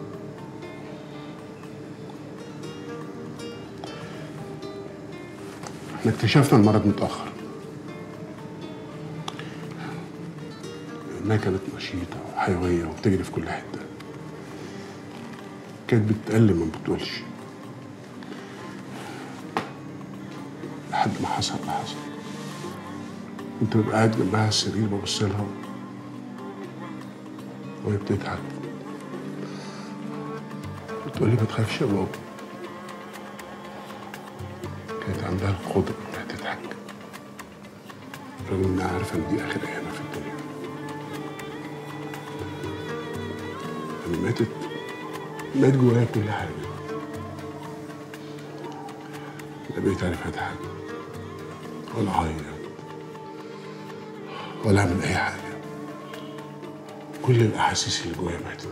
احنا اكتشفنا المرض متأخر لأنها كانت نشيطة وحيوية وبتجري في كل حتة كانت بتتألم ما بتقولش لحد ما حصل اللي حصل كنت ببقى قاعد جنبها على السرير ببص لها وهي بتضحك بتقول لي ما تخافش يا بابا كانت عندها القدرة إنها تضحك رغم إنها عارفة إن دي آخر أيامها في الدنيا لما ماتت مات جوايا كل حاجة لا بقيت عارف أضحك ولا أعيط ولا أعمل أي حاجة كل الأحاسيس اللي جوايا ماتت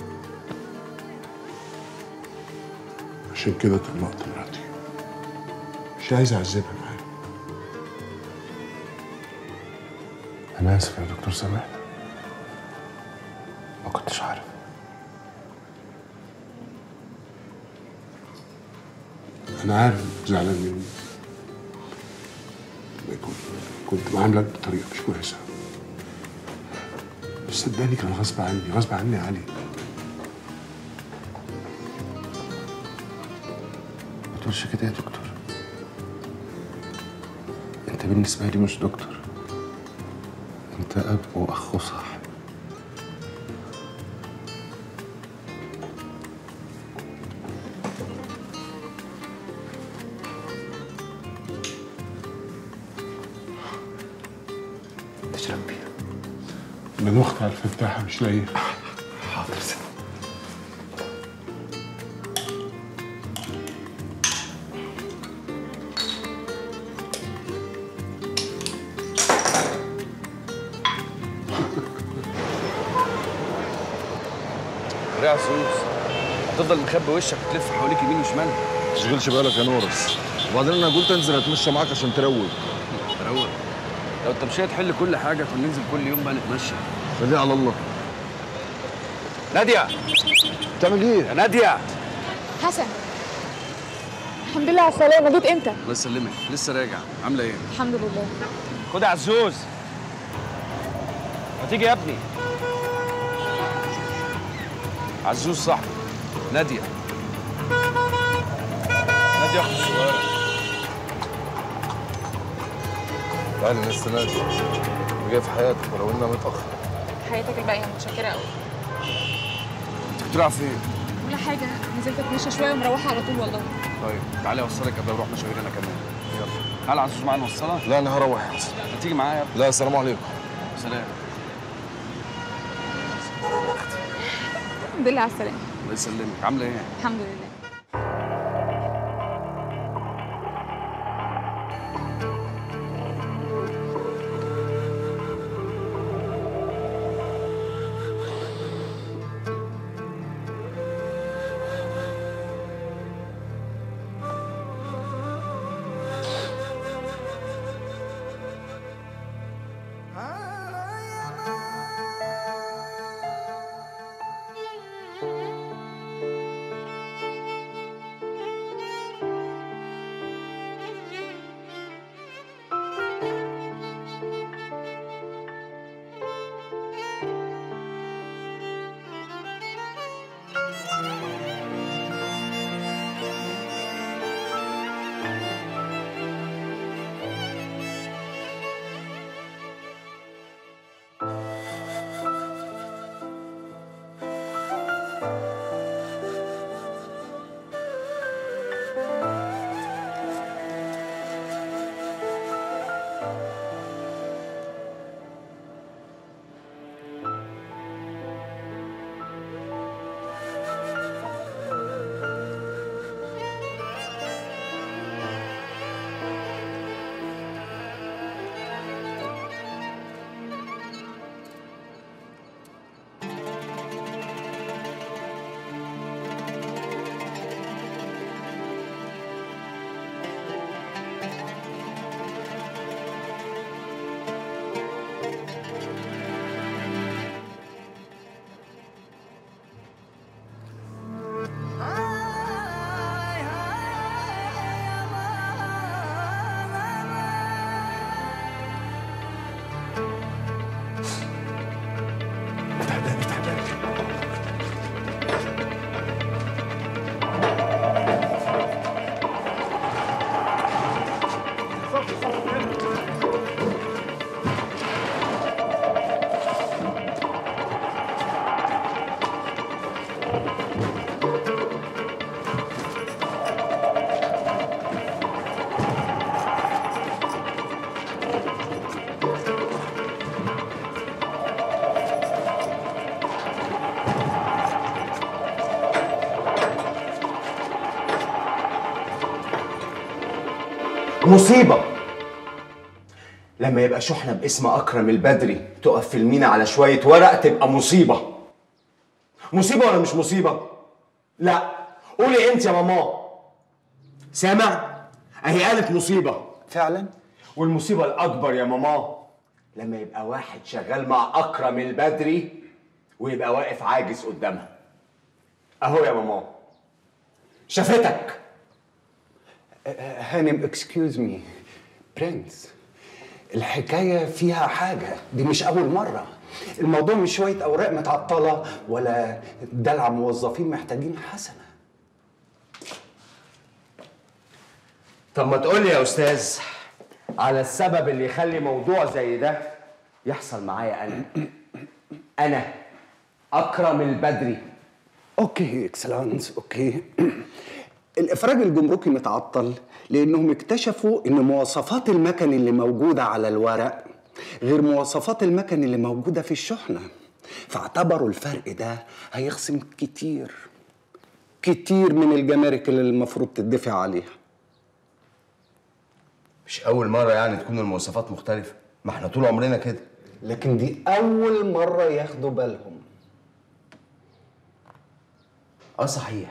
عشان كده طلقت مراتي مش عايز أعذبها معايا أنا آسف يا دكتور سامحني ما كنتش عارف أنا عارف إنك زعلان مني كنت كنت بعاملك بطريقة مش كويسة بس صدقني كان غصب عني غصب عني يا علي ما تقولش كده يا دكتور انت بالنسبة لي مش دكتور انت اب واخ وصاحب تشرب بيها من أخت على الفتاحة مش لاقيه حاضر يا عزوز هتفضل مخبي وشك وتلف حواليك يمين وشمال ما تشغلش بالك يا نورس وبعدين انا قلت انزل اتمشى معاك عشان تروق روق لو انت مش هتحل كل حاجه كنا ننزل كل يوم بقى نتمشى خليها على الله ناديه بتعمل ايه يا ناديه حسن الحمد لله على السلامة جيت امتى؟ الله يسلمك لسه راجع عامله ايه الحمد لله خد يا عزوز ما تيجي يا ابني عزوز صح ناديه ناديه اختي الصغيره تعالي لسه نادي جاي في حياتك ولو انها متاخر حياتك الباقية متشكرة قوي انت كنت رايح فين ولا حاجة نزلت اتمشى شوية ومروحة على طول والله طيب تعالى اوصلك قبل ما نروح مشاويرنا كمان يلا تعالى عزوز معانا نوصلها لا انا هروح يا حسن هتيجي معايا يا ابني لا السلام عليكم سلام الحمد لله على السلامة الله يسلمك عامله ايه الحمد لله مصيبة لما يبقى شحنة باسم أكرم البدري تقف في المينا على شوية ورق تبقى مصيبة مصيبة ولا مش مصيبة؟ لا قولي انت يا ماما سامع؟ اهي قالت مصيبة فعلا والمصيبة الأكبر يا ماما لما يبقى واحد شغال مع أكرم البدري ويبقى واقف عاجز قدامها أهو يا ماما شافتك هانم اكسكيوز مي برنس الحكاية فيها حاجة دي مش أول مرة الموضوع مش شوية أوراق متعطلة ولا دلع موظفين محتاجين حسنة طب ما تقول لي يا استاذ على السبب اللي يخلي موضوع زي ده يحصل معايا انا انا اكرم البدري اوكي اكسلانس اوكي الافراج الجمركي متعطل لانهم اكتشفوا ان مواصفات المكن اللي موجوده على الورق غير مواصفات المكن اللي موجوده في الشحنه فاعتبروا الفرق ده هيخصم كتير كتير من الجمارك اللي المفروض تدفع عليها مش اول مره يعني تكون المواصفات مختلفه ما احنا طول عمرنا كده لكن دي اول مره ياخدوا بالهم اه صحيح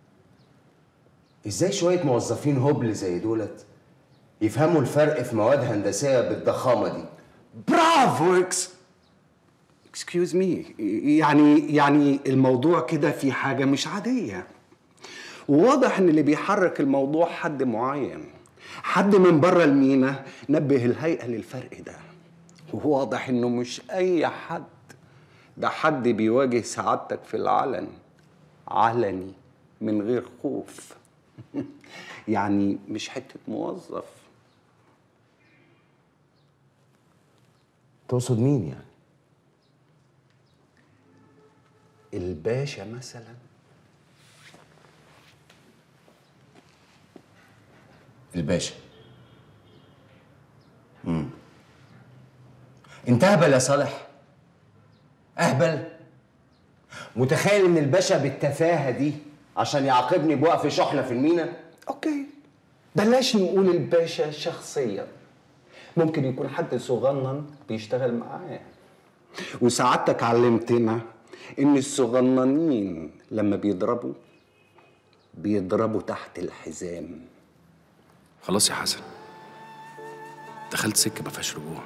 ازاي شويه موظفين هبل زي دولت يفهموا الفرق في مواد هندسيه بالضخامه دي برافو اكس اكسكيوز مي يعني يعني الموضوع كده في حاجه مش عاديه وواضح ان اللي بيحرك الموضوع حد معين حد من بره المينا نبه الهيئه للفرق ده وواضح انه مش اي حد ده حد بيواجه سعادتك في العلن علني من غير خوف يعني مش حته موظف تقصد مين يعني الباشا مثلا الباشا امم انت اهبل يا صالح اهبل متخيل ان الباشا بالتفاهه دي عشان يعاقبني بوقف شحنه في المينا اوكي بلاش نقول الباشا شخصيا ممكن يكون حد صغنن بيشتغل معاه وسعادتك علمتنا ان الصغننين لما بيضربوا بيضربوا تحت الحزام خلاص يا حسن دخلت سكه ما فيهاش رجوع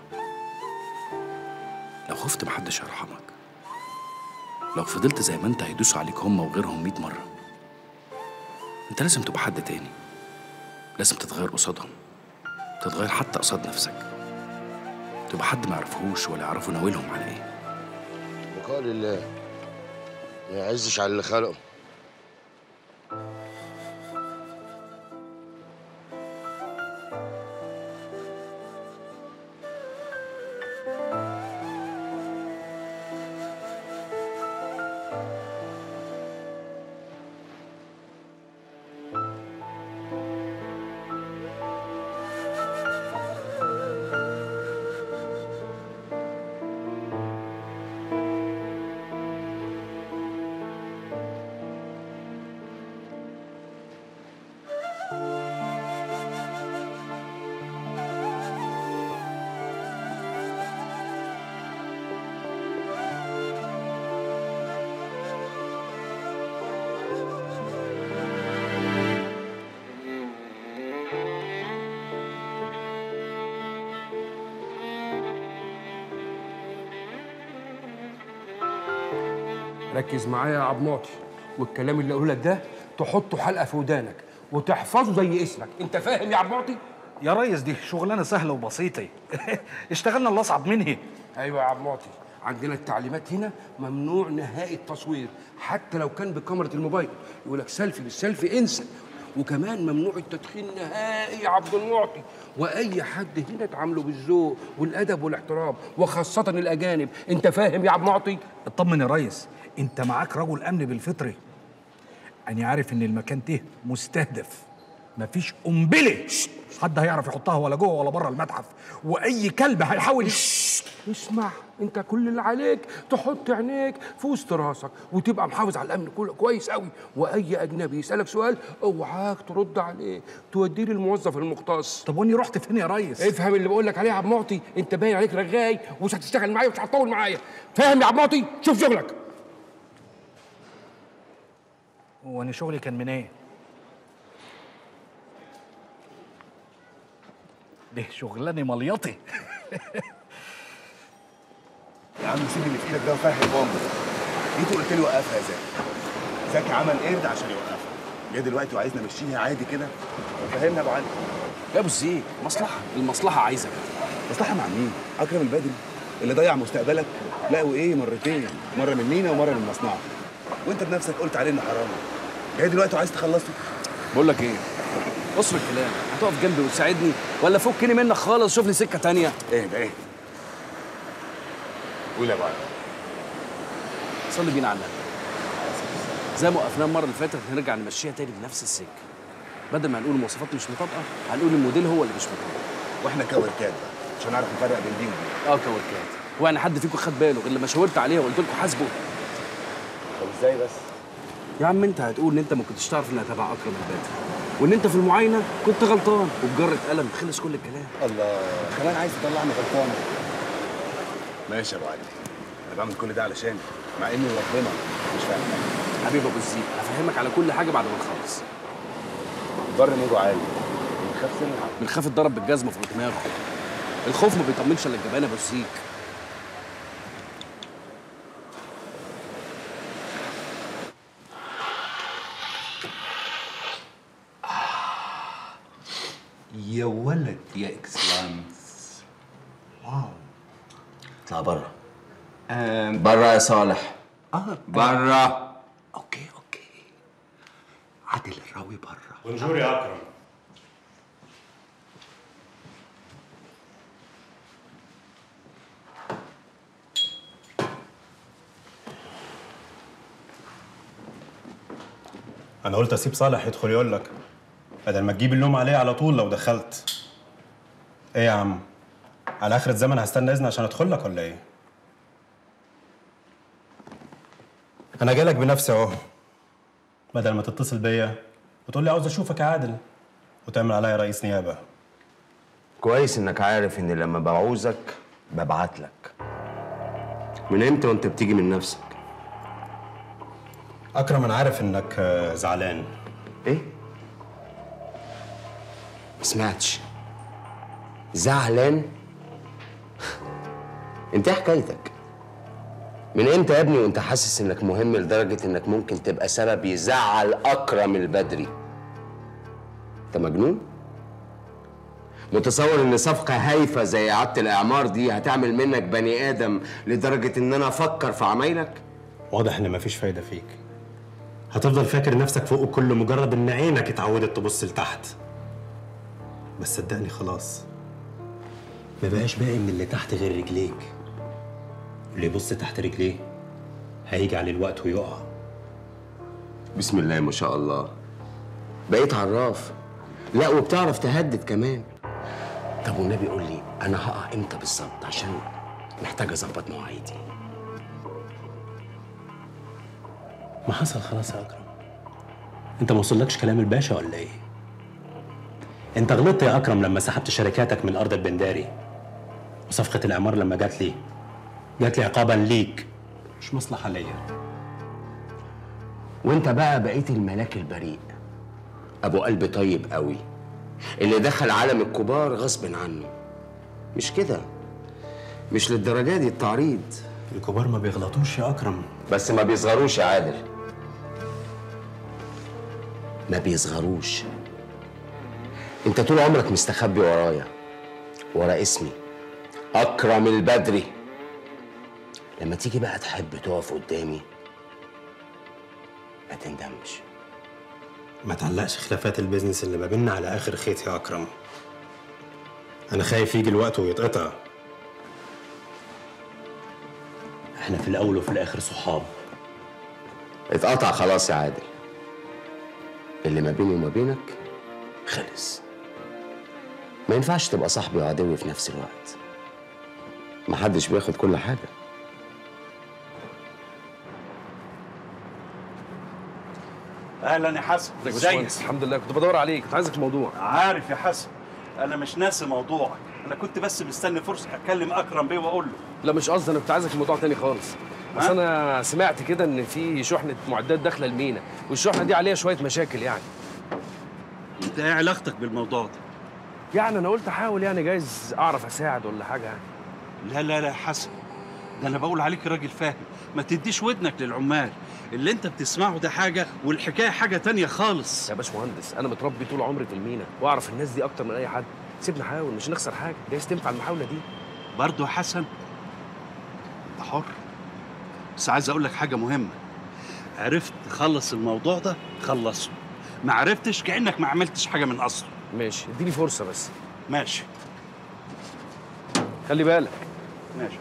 لو خفت محدش هيرحمك لو فضلت زي ما انت هيدوسوا عليك هم وغيرهم 100 مره انت لازم تبقى حد تاني لازم تتغير قصادهم تتغير حتى قصاد نفسك تبقى حد ما يعرفوش ولا يعرفوا ناويلهم على ايه بقاء لله ما يعزش على اللي خلقه ركز معايا يا عبد معطي والكلام اللي اقوله لك ده تحطه حلقه في ودانك وتحفظه زي اسمك انت فاهم يا عبد معطي يا ريس دي شغلانه سهله وبسيطه اشتغلنا اللي اصعب منها ايوه يا عبد معطي عندنا التعليمات هنا ممنوع نهائي التصوير حتى لو كان بكاميرا الموبايل يقول لك سيلفي بالسيلفي انسى وكمان ممنوع التدخين نهائي يا عبد المعطي واي حد هنا تعامله بالذوق والادب والاحترام وخاصه الاجانب انت فاهم يا عبد المعطي اطمن يا ريس انت معاك رجل امن بالفطري انا عارف ان المكان ده مستهدف مفيش قنبله حد هيعرف يحطها ولا جوه ولا بره المتحف واي كلب هيحاول اسمع انت كل اللي عليك تحط عينيك في وسط راسك وتبقى محافظ على الامن كله كويس قوي واي اجنبي يسالك سؤال اوعاك ترد عليه توديه للموظف المختص طب واني رحت فين يا ريس افهم اللي بقول لك عليه يا عبد المعطي انت باين عليك رغاي ومش هتشتغل معايا ومش هتطول معايا فاهم يا عبد المعطي شوف شغلك هو انا شغلي كان من ايه ده شغلاني مليطي يا عم سيب اللي في ايدك ده وفهم بومب جيت وقلت لي وقفها يا زكي زكي عمل قرد عشان يوقفها جه دلوقتي وعايزنا نمشيها عادي كده فهمنا يا ابو علي يا ابو الزيك مصلحه المصلحه عايزه مصلحه مع مين؟ اكرم البدري اللي ضيع مستقبلك لقوا ايه مرتين مره من مينا ومره من مصنعه وانت بنفسك قلت عليه انه حرام جاي دلوقتي وعايز تخلصه بقول لك ايه اصر الكلام هتقف جنبي وتساعدني ولا فكني منك خالص شوف لي سكه تانية ايه ده ايه قول يا ابو علي صلي بينا على النبي زي ما وقفناه المره اللي فاتت هنرجع نمشيها تاني بنفس السكه بدل ما هنقول المواصفات مش مطابقه هنقول الموديل هو اللي مش مطابق واحنا كوركات بقى عشان نعرف نفرق بين دي ودي اه كوركات وانا حد فيكم خد باله غير لما شاورت عليها وقلت لكم حاسبوا طب ازاي بس يا عم انت هتقول ان انت ما كنتش تعرف انها تبع اكرم البدري وان انت في المعاينه كنت غلطان وبجره قلم خلص كل الكلام الله كمان عايز تطلعني غلطان ماشي يا ابو علي انا بعمل كل ده علشان مع اني ربنا مش فاهم حبيبي ابو الزيك هفهمك على كل حاجه بعد ما نخلص ضر موجه عالي بنخاف سنة بنخاف اتضرب بالجزمه فوق دماغه الخوف ما بيطمنش الا الجبانه ابو الزيك يا ولد يا اكسلانس واو اطلع بره أم... بره يا صالح اه بره اوكي اوكي عادل الراوي بره بونجور يا اكرم انا قلت اسيب صالح يدخل يقول لك بدل ما تجيب اللوم عليه على طول لو دخلت ايه يا عم على اخر الزمن هستنى اذن عشان ادخل لك ولا ايه انا جايلك بنفسي اهو بدل ما تتصل بيا وتقول لي عاوز اشوفك يا عادل وتعمل عليا رئيس نيابه كويس انك عارف ان لما بعوزك ببعت لك من امتى وانت بتيجي من نفسك اكرم انا عارف انك آه، زعلان ايه ما سمعتش زعلان انت ايه حكايتك من امتى يا ابني وانت حاسس انك مهم لدرجه انك ممكن تبقى سبب يزعل اكرم البدري انت مجنون متصور ان صفقه هايفه زي اعاده الاعمار دي هتعمل منك بني ادم لدرجه ان انا افكر في عمايلك واضح ان مفيش فايده فيك هتفضل فاكر نفسك فوق كل مجرد ان عينك اتعودت تبص لتحت بس صدقني خلاص ما بقاش باقي من اللي تحت غير رجليك اللي يبص تحت رجليه هيجي عليه الوقت ويقع بسم الله ما شاء الله بقيت عراف لا وبتعرف تهدد كمان طب والنبي قول لي انا هقع امتى بالظبط عشان محتاج اظبط مواعيدي ما حصل خلاص يا اكرم انت ما وصلكش كلام الباشا ولا ايه انت غلطت يا اكرم لما سحبت شركاتك من ارض البنداري وصفقه الاعمار لما جات لي جات لي عقابا ليك مش مصلحه ليا وانت بقى بقيت الملاك البريء ابو قلب طيب قوي اللي دخل عالم الكبار غصب عنه مش كده مش للدرجه دي التعريض الكبار ما بيغلطوش يا اكرم بس ما بيصغروش يا عادل ما بيصغروش انت طول عمرك مستخبي ورايا ورا اسمي اكرم البدري لما تيجي بقى تحب تقف قدامي ما تندمش ما تعلقش خلافات البيزنس اللي ما بيننا على اخر خيط يا اكرم انا خايف يجي الوقت ويتقطع احنا في الاول وفي الاخر صحاب اتقطع خلاص يا عادل اللي ما بيني وما بينك خلص ما ينفعش تبقى صاحبي وعدوي في نفس الوقت محدش بياخد كل حاجه اهلا يا حسن ازيك يا ازيك باشمهندس؟ الحمد لله كنت بدور عليك كنت عايزك في موضوع عارف يا حسن انا مش ناسي موضوعك انا كنت بس مستني فرصه اكلم اكرم بيه واقول له لا مش قصدي انا كنت عايزك في موضوع تاني خالص بس ها؟ انا سمعت كده ان في شحنه معدات داخله المينا والشحنه دي عليها شويه مشاكل يعني انت ايه علاقتك بالموضوع ده يعني انا قلت احاول يعني جايز اعرف اساعد ولا حاجه يعني لا لا لا يا حسن ده انا بقول عليك راجل فاهم ما تديش ودنك للعمال اللي انت بتسمعه ده حاجه والحكايه حاجه تانية خالص يا باشمهندس انا متربي طول عمري في المينا واعرف الناس دي اكتر من اي حد سيبنا نحاول مش نخسر حاجه جايز تنفع المحاوله دي برضه يا حسن انت حر بس عايز اقول لك حاجه مهمه عرفت تخلص الموضوع ده خلصه ما عرفتش كانك ما عملتش حاجه من اصله ماشي اديني فرصه بس ماشي خلي بالك ماشي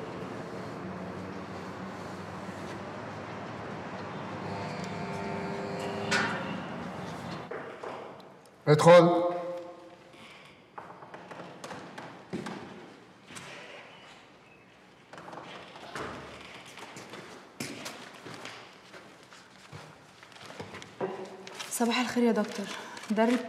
ادخل صباح الخير يا دكتور ده الريب-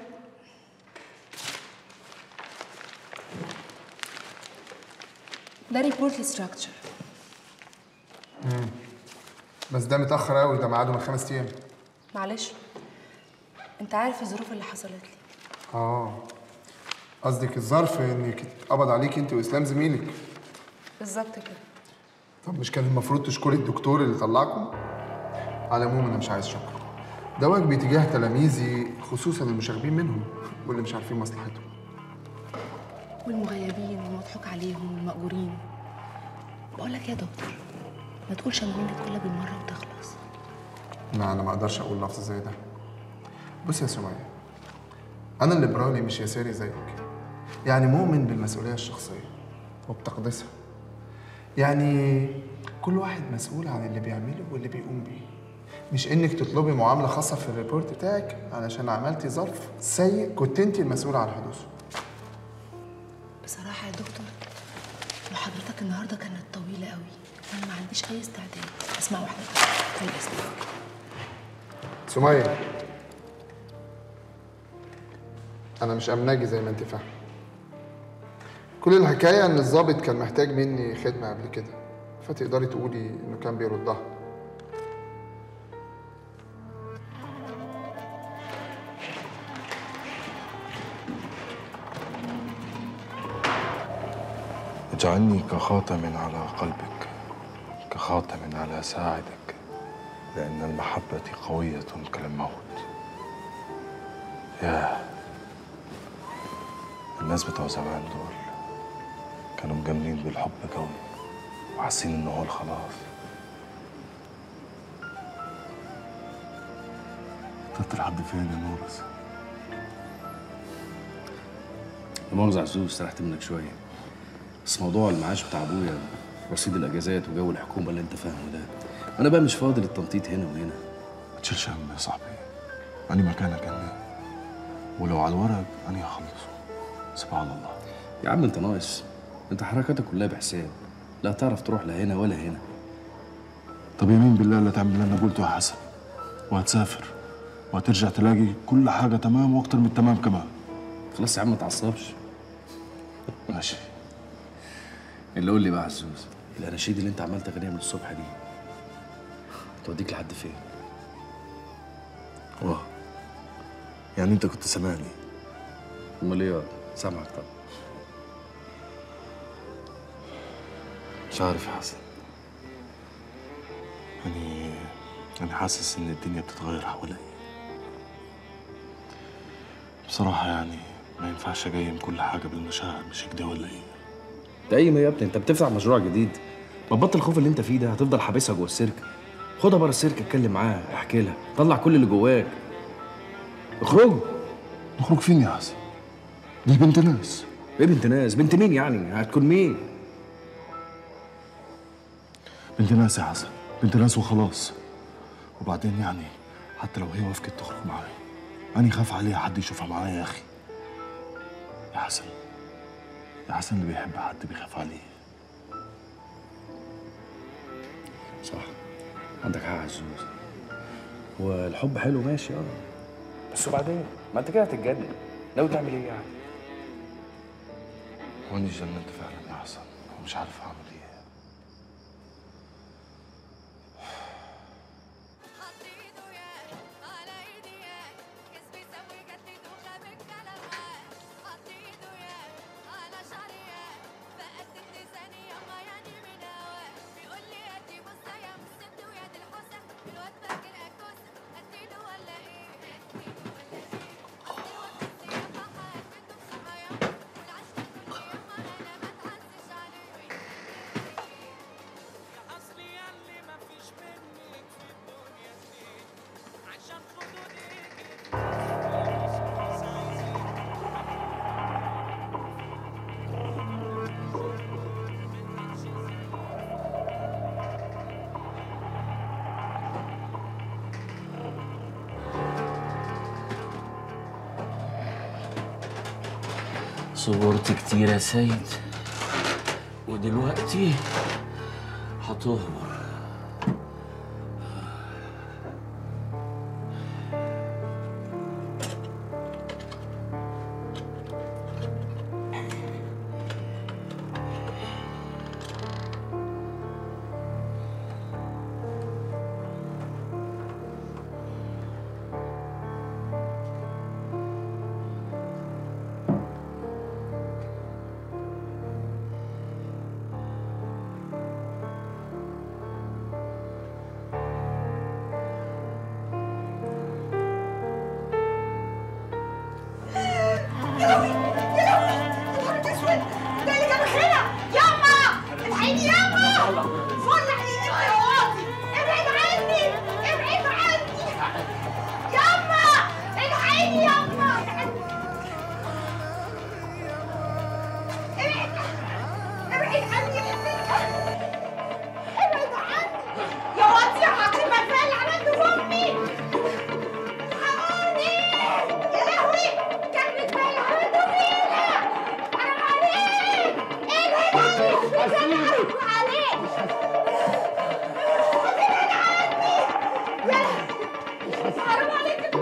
ده ريبورت ستراكشر مم. بس ده متأخر قوي ده ميعاده من خمس أيام معلش انت عارف الظروف اللي حصلت لي اه قصدك الظرف انك اتقبض عليك انت واسلام زميلك بالظبط كده طب مش كان المفروض تشكري الدكتور اللي طلعكم على العموم انا مش عايز شكر ده واجبي تجاه تلاميذي خصوصا المشاغبين منهم واللي مش عارفين مصلحتهم والمغيبين والمضحوك عليهم والمأجورين بقول لك يا دكتور ما تقولش انا منك كلها بالمره وتخلص لا انا ما اقدرش اقول لفظ زي ده بص يا سمية انا الليبرالي مش يساري زيك يعني مؤمن بالمسؤوليه الشخصيه وبتقديسها يعني كل واحد مسؤول عن اللي بيعمله واللي بيقوم بيه مش انك تطلبي معامله خاصه في الريبورت بتاعك علشان عملتي ظرف سيء كنت انت المسؤوله عن حدوثه بصراحه يا دكتور محاضرتك النهارده كانت طويله قوي وانا ما عنديش اي استعداد اسمع واحده بس طيب اسمع سمية أنا مش أمناجي زي ما أنت فاهم كل الحكاية إن الضابط كان محتاج مني خدمة قبل كده فتقدري تقولي إنه كان بيردها اجعلني كخاتم على قلبك كخاتم على ساعدك لأن المحبة قوية كالموت ياه الناس بتوع زمان دول كانوا مجاملين بالحب قوي وحاسين إن هو الخلاص طلعت لحد فين يا نورس؟ لا مؤاخذة يا عزوز سرحت منك شوية بس موضوع المعاش بتاع ابويا رصيد الاجازات وجو الحكومة اللي انت فاهمه ده انا بقى مش فاضي للتنطيط هنا وهنا ما تشيلش هم يا صاحبي أنا مكانك أنا ولو على الورق أنا هخلصه سبحان الله يا عم انت ناقص انت حركاتك كلها بحساب لا تعرف تروح لا هنا ولا هنا طب يمين بالله لا تعمل اللي أنا قلته يا حسن وهتسافر وهترجع تلاقي كل حاجة تمام وأكتر من التمام كمان خلاص يا عم ما تعصبش ماشي اللي قول لي بقى يا عزوز الاناشيد اللي انت عمال تغنيها من الصبح دي توديك لحد فين؟ واه يعني أنت كنت سامعني امال ايه يا سامعك طبعا مش عارف يا حسن يعني أنا حاسس إن الدنيا بتتغير حواليا بصراحة يعني ما ينفعش أقيم كل حاجة بالمشاعر مش كده ولا إيه؟ دايما يا ابني انت بتفتح مشروع جديد ما تبطل الخوف اللي انت فيه ده هتفضل حابسها جوه السيرك خدها بره السيرك اتكلم معاها احكي لها طلع كل اللي جواك اخرجوا نخرج فين يا حسن؟ دي بنت ناس ايه بنت ناس بنت مين يعني هتكون مين بنت ناس يا حسن بنت ناس وخلاص وبعدين يعني حتى لو هي وافقت تخرج معايا أنا خاف عليها حد يشوفها معايا يا أخي يا حسن يا حسن اللي بيحب حد بيخاف عليه صح عندك حق يا عزوز هو الحب حلو ماشي اه بس وبعدين ما انت كده هتتجنن ناوي تعمل ايه يعني وأنا اتجننت فعلا يا حسن ومش عارف أعمل إيه صبرت كتير يا سيد ودلوقتي هتهبر يا لهوي يا لهوي الحمد اسود ده اللي جاب خيرة ياما الحقيني ياما فل عليك يا واطي ابعد عني ابعد عني ياما الحقيني ياما ابعد ابعد عني ابعد عني يا واطي يا حاطين مكان عملت في امي الحقوني يا لهوي كان بتبين عملته فينا حرام عليك ايه ده حرام عليك ابعد عني يا حرام عليك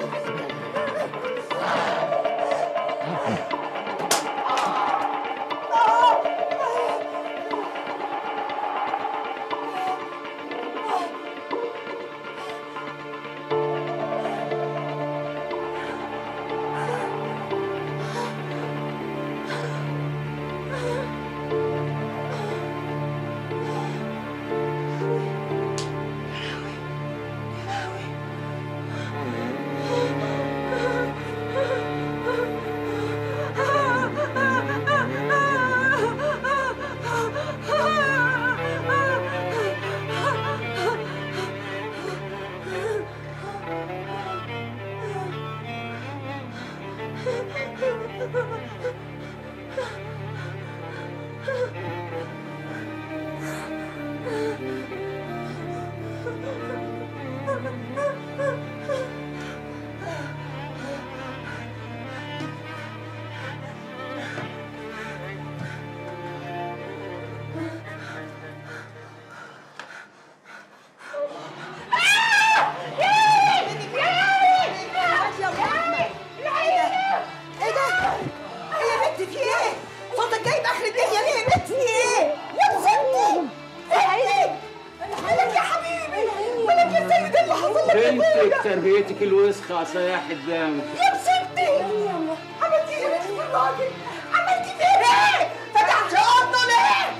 ايه ده؟ ايه يا بنتي في ايه؟ صوتك جايب اخر الدنيا ليه يا بنتي في ايه؟ يا بنتي ايه مالك يا حبيبي؟ مالك يا سيد اللي حصل لك بنتك تربيتك الوسخة سياح الدم يا بنتي عملتي ايه يا بنتي في الراجل؟ عملتي فيه ايه؟ فتحتي قرنه ليه؟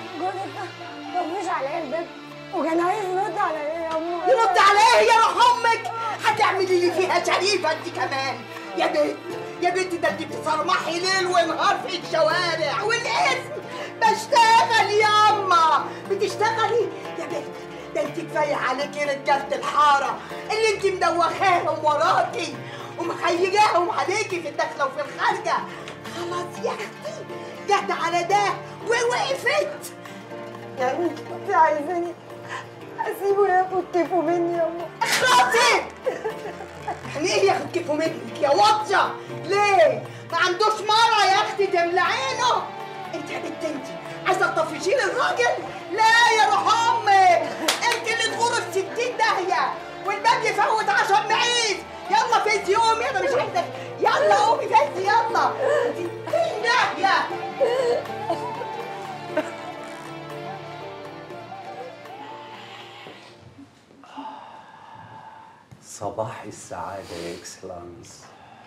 مفيش عليا البيت وكان عايز يرد عليا يا امي يرد عليا يا روح امك هتعملي لي فيها شريفه انت كمان يا بنت يا بنت ده انت بتصرمحي ليل ونهار في الشوارع والاسم بشتغل ياما بتشتغلي يا بنت ده انت كفايه عليكي رجاله الحاره اللي انت مدوخاهم وراكي ومخيجاهم عليكي في الداخله وفي الخارجه خلاص يا اختي جت على ده ووقفت يعني انت عايزاني اسيبه ياخد كيفه مني يا ماما اخلصي يعني ايه ياخد كيفه منك يا واطيه ليه ما عندوش مره يا اختي تملى عينه انت يا بنت انت عايزه تطفشي لي الراجل لا يا روح امك انت اللي تغور في 60 داهيه والباب يفوت عشان معيد يلا فز يومي انا مش عايزك يلا قومي فز يلا انت 60 داهيه صباح السعادة يا اكسلانس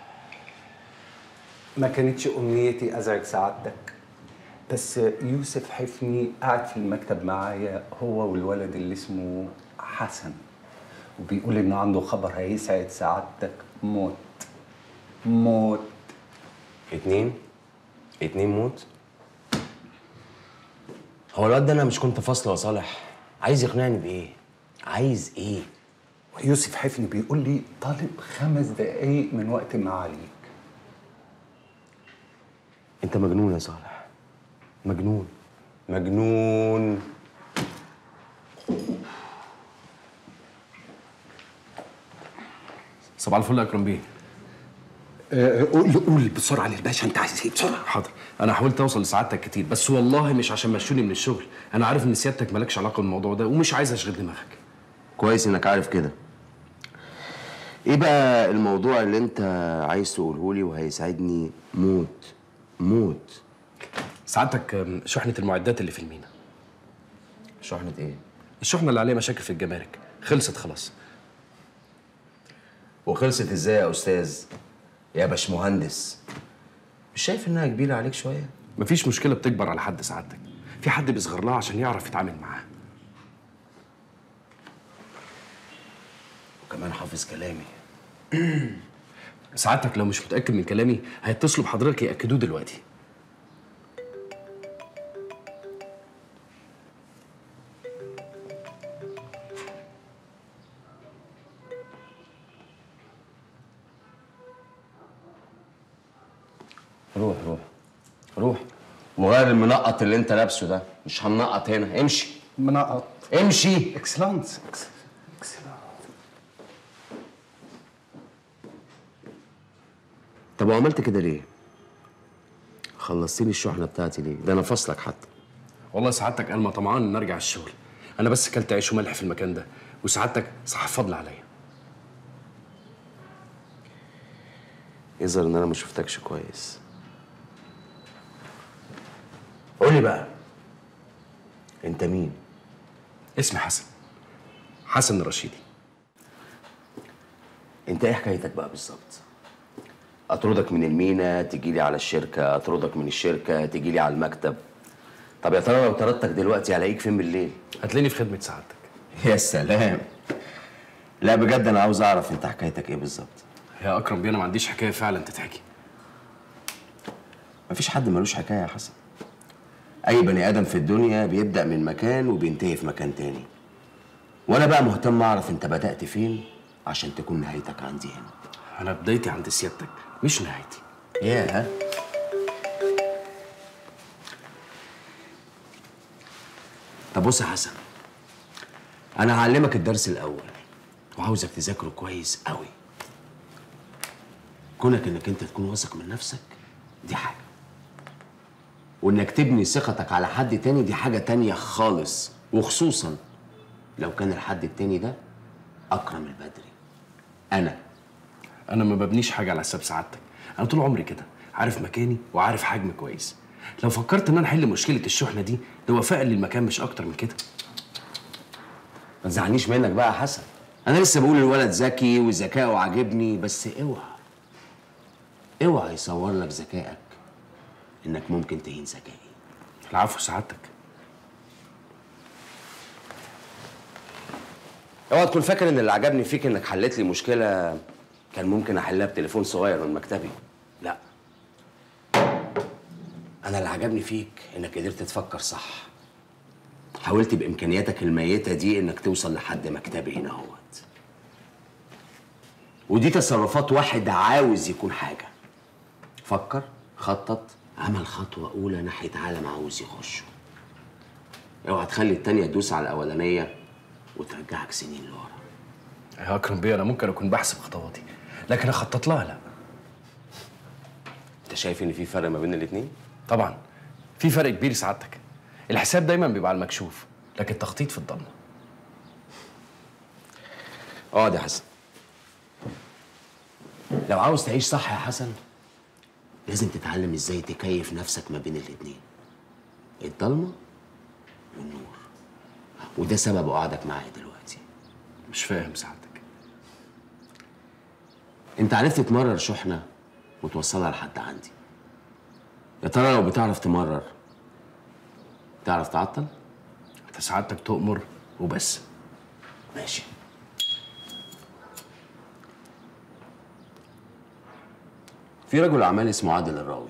ما كانتش أمنيتي أزعج سعادتك بس يوسف حفني قاعد في المكتب معايا هو والولد اللي اسمه حسن وبيقول إنه عنده خبر هيسعد سعادتك موت موت اتنين اتنين موت هو الواد ده انا مش كنت فاصله يا صالح عايز يقنعني بايه عايز ايه يوسف حفني بيقول لي طالب خمس دقايق من وقت معاليك انت مجنون يا صالح مجنون مجنون صباح الفل يا اكرم بيه قول قول بسرعه للباشا انت عايز ايه بسرعه حاضر انا حاولت اوصل لسعادتك كتير بس والله مش عشان مشوني من الشغل انا عارف ان سيادتك مالكش علاقه بالموضوع ده ومش عايز اشغل دماغك كويس انك عارف كده ايه بقى الموضوع اللي انت عايز تقوله لي وهيساعدني موت موت سعادتك أم، شحنه المعدات اللي في المينا شحنه ايه الشحنه اللي عليها مشاكل في الجمارك خلصت خلاص وخلصت ازاي يا استاذ يا باشمهندس مش شايف انها كبيره عليك شويه مفيش مشكله بتكبر على حد سعادتك في حد بيصغر لها عشان يعرف يتعامل معاها وكمان حافظ كلامي سعادتك لو مش متاكد من كلامي هيتصلوا بحضرتك ياكدوه دلوقتي روح روح روح وغير المنقط اللي انت لابسه ده مش هننقط هنا امشي منقط امشي اكسلانس طب وعملت كده ليه؟ خلصتني الشحنه بتاعتي ليه؟ ده انا فاصلك حتى والله سعادتك انا ما طمعان ان ارجع الشغل انا بس كلت عيش وملح في المكان ده وسعادتك صح فضل عليا يظهر ان انا ما شفتكش كويس قولي بقى انت مين؟ اسمي حسن حسن الرشيدي انت ايه حكايتك بقى بالظبط؟ اطردك من المينا تجي لي على الشركه اطردك من الشركه تجي لي على المكتب طب يا ترى لو طردتك دلوقتي هلاقيك فين بالليل هتلاقيني في خدمه سعادتك يا سلام لا بجد انا عاوز اعرف انت حكايتك ايه بالظبط يا اكرم بيه انا ما عنديش حكايه فعلا تتحكي مفيش حد ملوش حكايه يا حسن اي بني ادم في الدنيا بيبدا من مكان وبينتهي في مكان تاني وانا بقى مهتم اعرف انت بدات فين عشان تكون نهايتك عندي هنا انا بدايتي عند سيادتك مش نهايتي ياه طب بص يا حسن انا هعلمك الدرس الاول وعاوزك تذاكره كويس قوي كونك انك انت تكون واثق من نفسك دي حاجه وانك تبني ثقتك على حد تاني دي حاجه تانية خالص وخصوصا لو كان الحد التاني ده اكرم البدري انا انا ما ببنيش حاجه على حساب سعادتك انا طول عمري كده عارف مكاني وعارف حجمي كويس لو فكرت ان انا احل مشكله الشحنه دي ده وفاء للمكان مش اكتر من كده ما تزعلنيش منك بقى يا حسن انا لسه بقول الولد ذكي وذكائه عاجبني بس اوعى اوعى يصور لك ذكائك انك ممكن تهين ذكائي العفو سعادتك اوعى تكون فاكر ان اللي عجبني فيك انك حلت لي مشكله كان ممكن احلها بتليفون صغير من مكتبي لا انا اللي عجبني فيك انك قدرت تفكر صح حاولت بامكانياتك الميته دي انك توصل لحد مكتبي هنا اهوت ودي تصرفات واحد عاوز يكون حاجة فكر خطط عمل خطوة أولى ناحية عالم عاوز يخشه اوعى تخلي التانية تدوس على الأولانية وترجعك سنين لورا يا اكرم بيه انا ممكن اكون بحسب خطواتي لكن اخطط لها لا انت شايف ان في فرق ما بين الاتنين؟ طبعا في فرق كبير سعادتك الحساب دايما بيبقى على المكشوف لكن التخطيط في الضلمه اقعد يا حسن لو عاوز تعيش صح يا حسن لازم تتعلم ازاي تكيف نفسك ما بين الاتنين الضلمه والنور وده سبب قعدك معايا دلوقتي مش فاهم سعادتك انت عرفت تمرر شحنه وتوصلها لحد عندي يا ترى لو بتعرف تمرر تعرف تعطل انت سعادتك تؤمر وبس ماشي في رجل اعمال اسمه عادل الراوي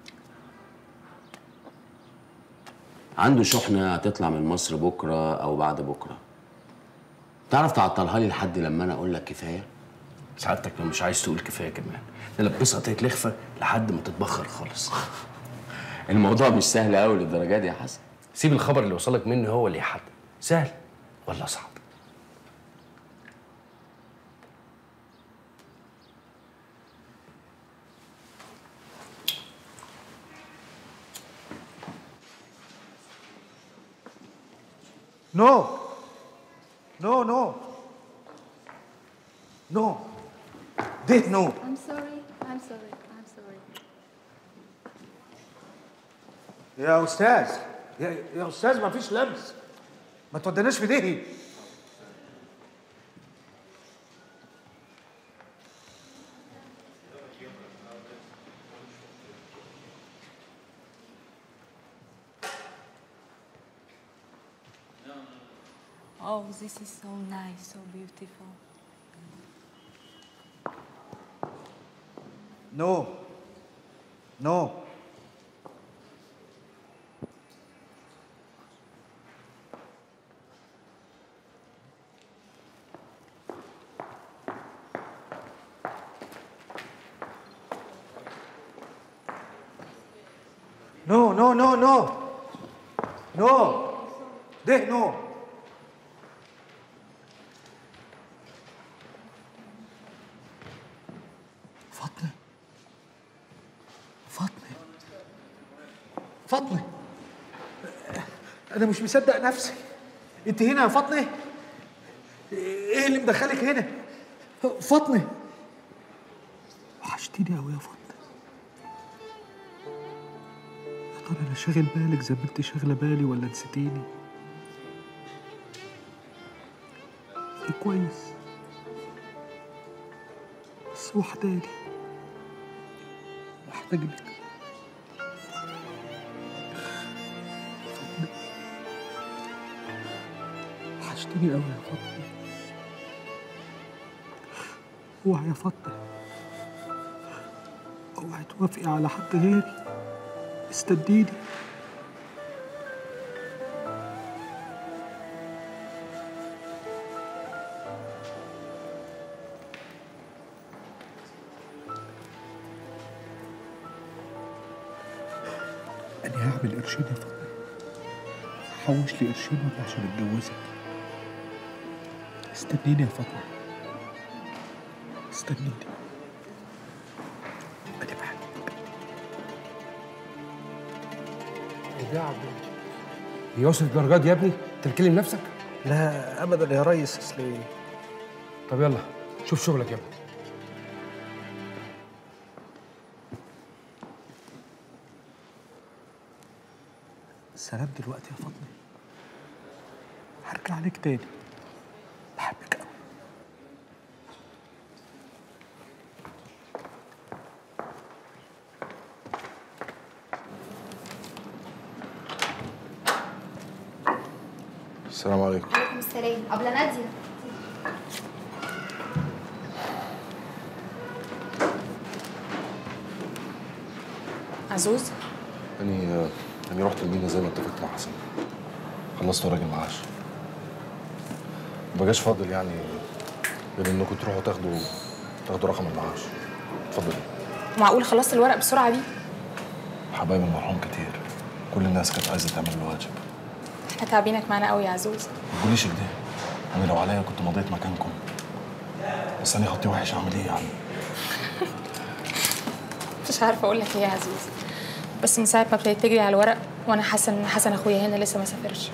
عنده شحنه هتطلع من مصر بكره او بعد بكره تعرف تعطلها لي لحد لما انا اقول لك كفايه سعادتك لو مش عايز تقول كفايه كمان نلبسها تيت لخفه لحد ما تتبخر خالص الموضوع مش سهل قوي للدرجه دي يا حسن سيب الخبر اللي وصلك مني هو اللي يحدد سهل ولا صعب No. No, no. No. Did no. I'm sorry. I'm sorry. I'm sorry. يا استاذ يا, يا استاذ ما فيش لبس ما تودناش في دهي Oh, this is so nice, so beautiful. No. No. No, no, no, no. No. ده no. فاطمة فاطمة فاطمة أنا مش مصدق نفسي أنت هنا يا فاطمة إيه اللي مدخلك هنا فاطمة وحشتيني أوي يا فاطمة يا ترى أنا شاغل بالك زي ما أنت شاغلة بالي ولا نسيتيني إيه كويس بس وحداني محتاج لك وحشتني قوي يا فاطمة اوعي يا فاطمة اوعي توافقي على حد غيري استديني أنا هعمل قرشين يا فاطمة هحوش لي قرشين ولا عشان اتجوزك استنيني يا فاطمة استنيني أنا بحبك ايه ده يا عبد هي وصلت الدرجات دي يا ابني؟ انت بتكلم نفسك؟ لا أبدا يا ريس أصل طب يلا شوف شغلك يا ابني سلام دلوقتي يا فاطمة هرجع عليك تاني بحبك أوي السلام عليكم عليكم السلام أبلة نادية عزوز أني أني رحت المينا زي ما اتفقت مع حسن خلصت وراجل معاش ما بقاش فاضل يعني غير إنكم تروحوا تاخدوا تاخدوا رقم المعاش اتفضلي معقول خلصت الورق بالسرعه دي حبايب المرحوم كتير كل الناس كانت عايزه تعمل الواجب احنا تعبينك معانا قوي يا عزوز ما تقوليش كده انا لو عليا كنت مضيت مكانكم بس انا خطي وحش اعمل ايه يعني مش عارفه اقول لك ايه يا عزوز بس من ساعه ما ابتديت تجري على الورق وانا حاسه ان حسن اخويا هنا لسه ما سافرش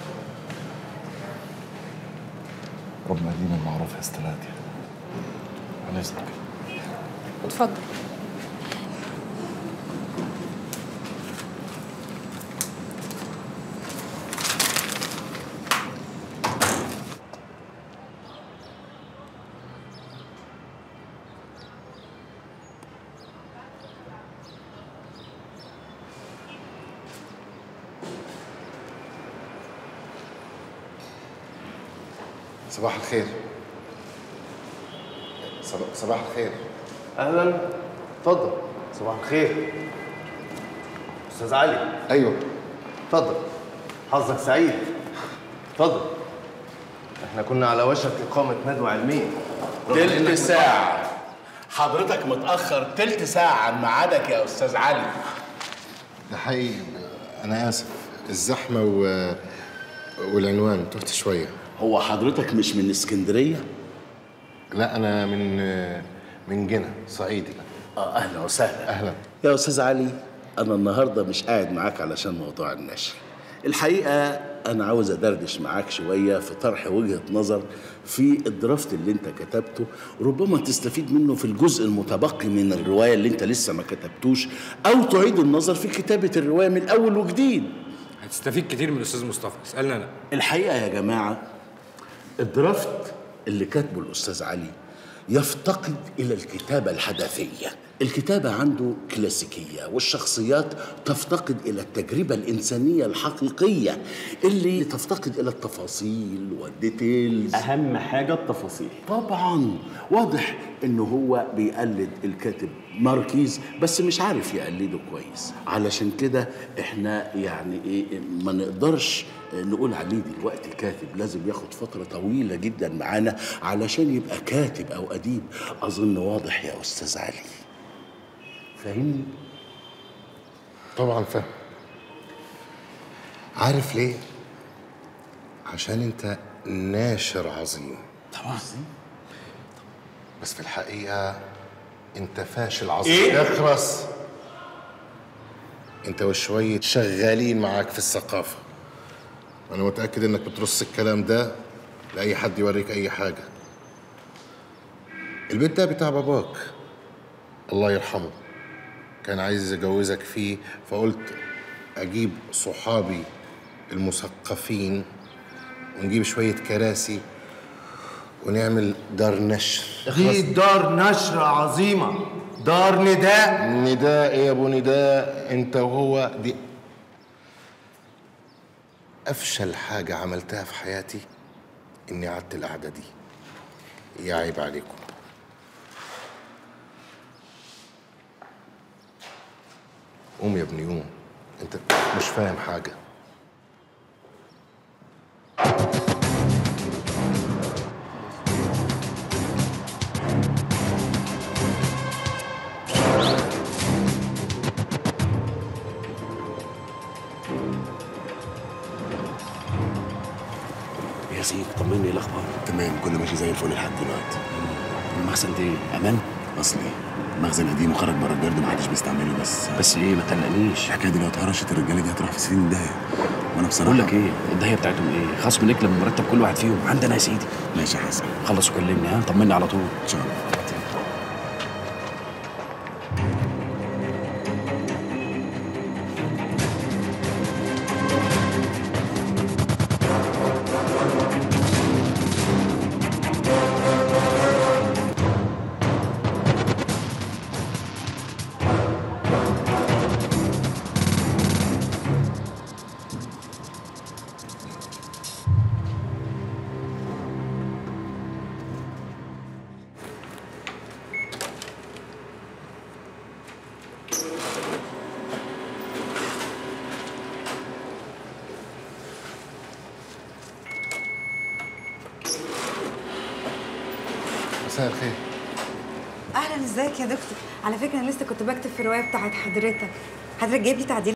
ربنا يديم المعروف يا استلاتي على اذنك اتفضل صباح الخير صباح, صباح الخير اهلا اتفضل صباح الخير استاذ علي ايوه اتفضل حظك سعيد اتفضل احنا كنا على وشك اقامه ندوه علميه رغم إنك تلت متأخر. ساعة حضرتك متأخر تلت ساعة عن ميعادك يا أستاذ علي ده حقيقي انا اسف الزحمه و... والعنوان تهت شويه هو حضرتك مش من اسكندرية؟ لا انا من من جنة صعيدي اه أهلا وسهلا أهلا يا أستاذ علي أنا النهاردة مش قاعد معاك علشان موضوع النشر الحقيقة أنا عاوز أدردش معاك شوية في طرح وجهة نظر في الدرافت اللي أنت كتبته ربما تستفيد منه في الجزء المتبقي من الرواية اللي أنت لسه ما كتبتوش أو تعيد النظر في كتابة الرواية من أول وجديد هتستفيد كتير من الاستاذ مصطفى اسالني انا الحقيقه يا جماعه الدرافت اللي كاتبه الاستاذ علي يفتقد الى الكتابه الحدثيه الكتابة عنده كلاسيكية والشخصيات تفتقد إلى التجربة الإنسانية الحقيقية اللي تفتقد إلى التفاصيل والديتيلز اهم حاجه التفاصيل طبعا واضح إنه هو بيقلد الكاتب ماركيز بس مش عارف يقلده كويس علشان كده إحنا يعني إيه ما نقدرش نقول عليه دلوقتي كاتب لازم ياخد فترة طويلة جدا معانا علشان يبقى كاتب أو أديب أظن واضح يا أستاذ علي فاهمني؟ طبعا فاهم عارف ليه عشان انت ناشر عظيم طبعا بس في الحقيقه انت فاشل عظيم إيه؟ اخرس انت وشويه شغالين معاك في الثقافه وانا متاكد انك بترص الكلام ده لاي حد يوريك اي حاجه البيت ده بتاع باباك الله يرحمه كان عايز يجوزك فيه فقلت اجيب صحابي المثقفين ونجيب شويه كراسي ونعمل دار نشر دي دار نشر عظيمه دار نداء نداء يا ابو نداء انت وهو دي افشل حاجه عملتها في حياتي اني قعدت القعده دي يا عيب عليكم قوم يا ابني قوم انت مش فاهم حاجه يا سيدي طمني ايه الاخبار تمام كله ماشي زي الفل لحد دلوقتي المخزن ده امان اصلي مخزن قديم وخرج بره الجرد ما حدش بيستعمله بس بس ايه ما تقلقنيش الحكايه دي لو اتهرشت الرجاله دي هتروح في سنين داهيه وانا بصراحه بقول لك ايه الدهيه بتاعتهم ايه خصم نكلم من مرتب كل واحد فيهم عندنا يا سيدي ماشي يا حسن خلص وكلمني ها طمني على طول ان شاء الله مساء الخير اهلا ازيك يا دكتور على فكره انا لسه كنت بكتب في الروايه بتاعت حضرتك حضرتك جايب لي تعديل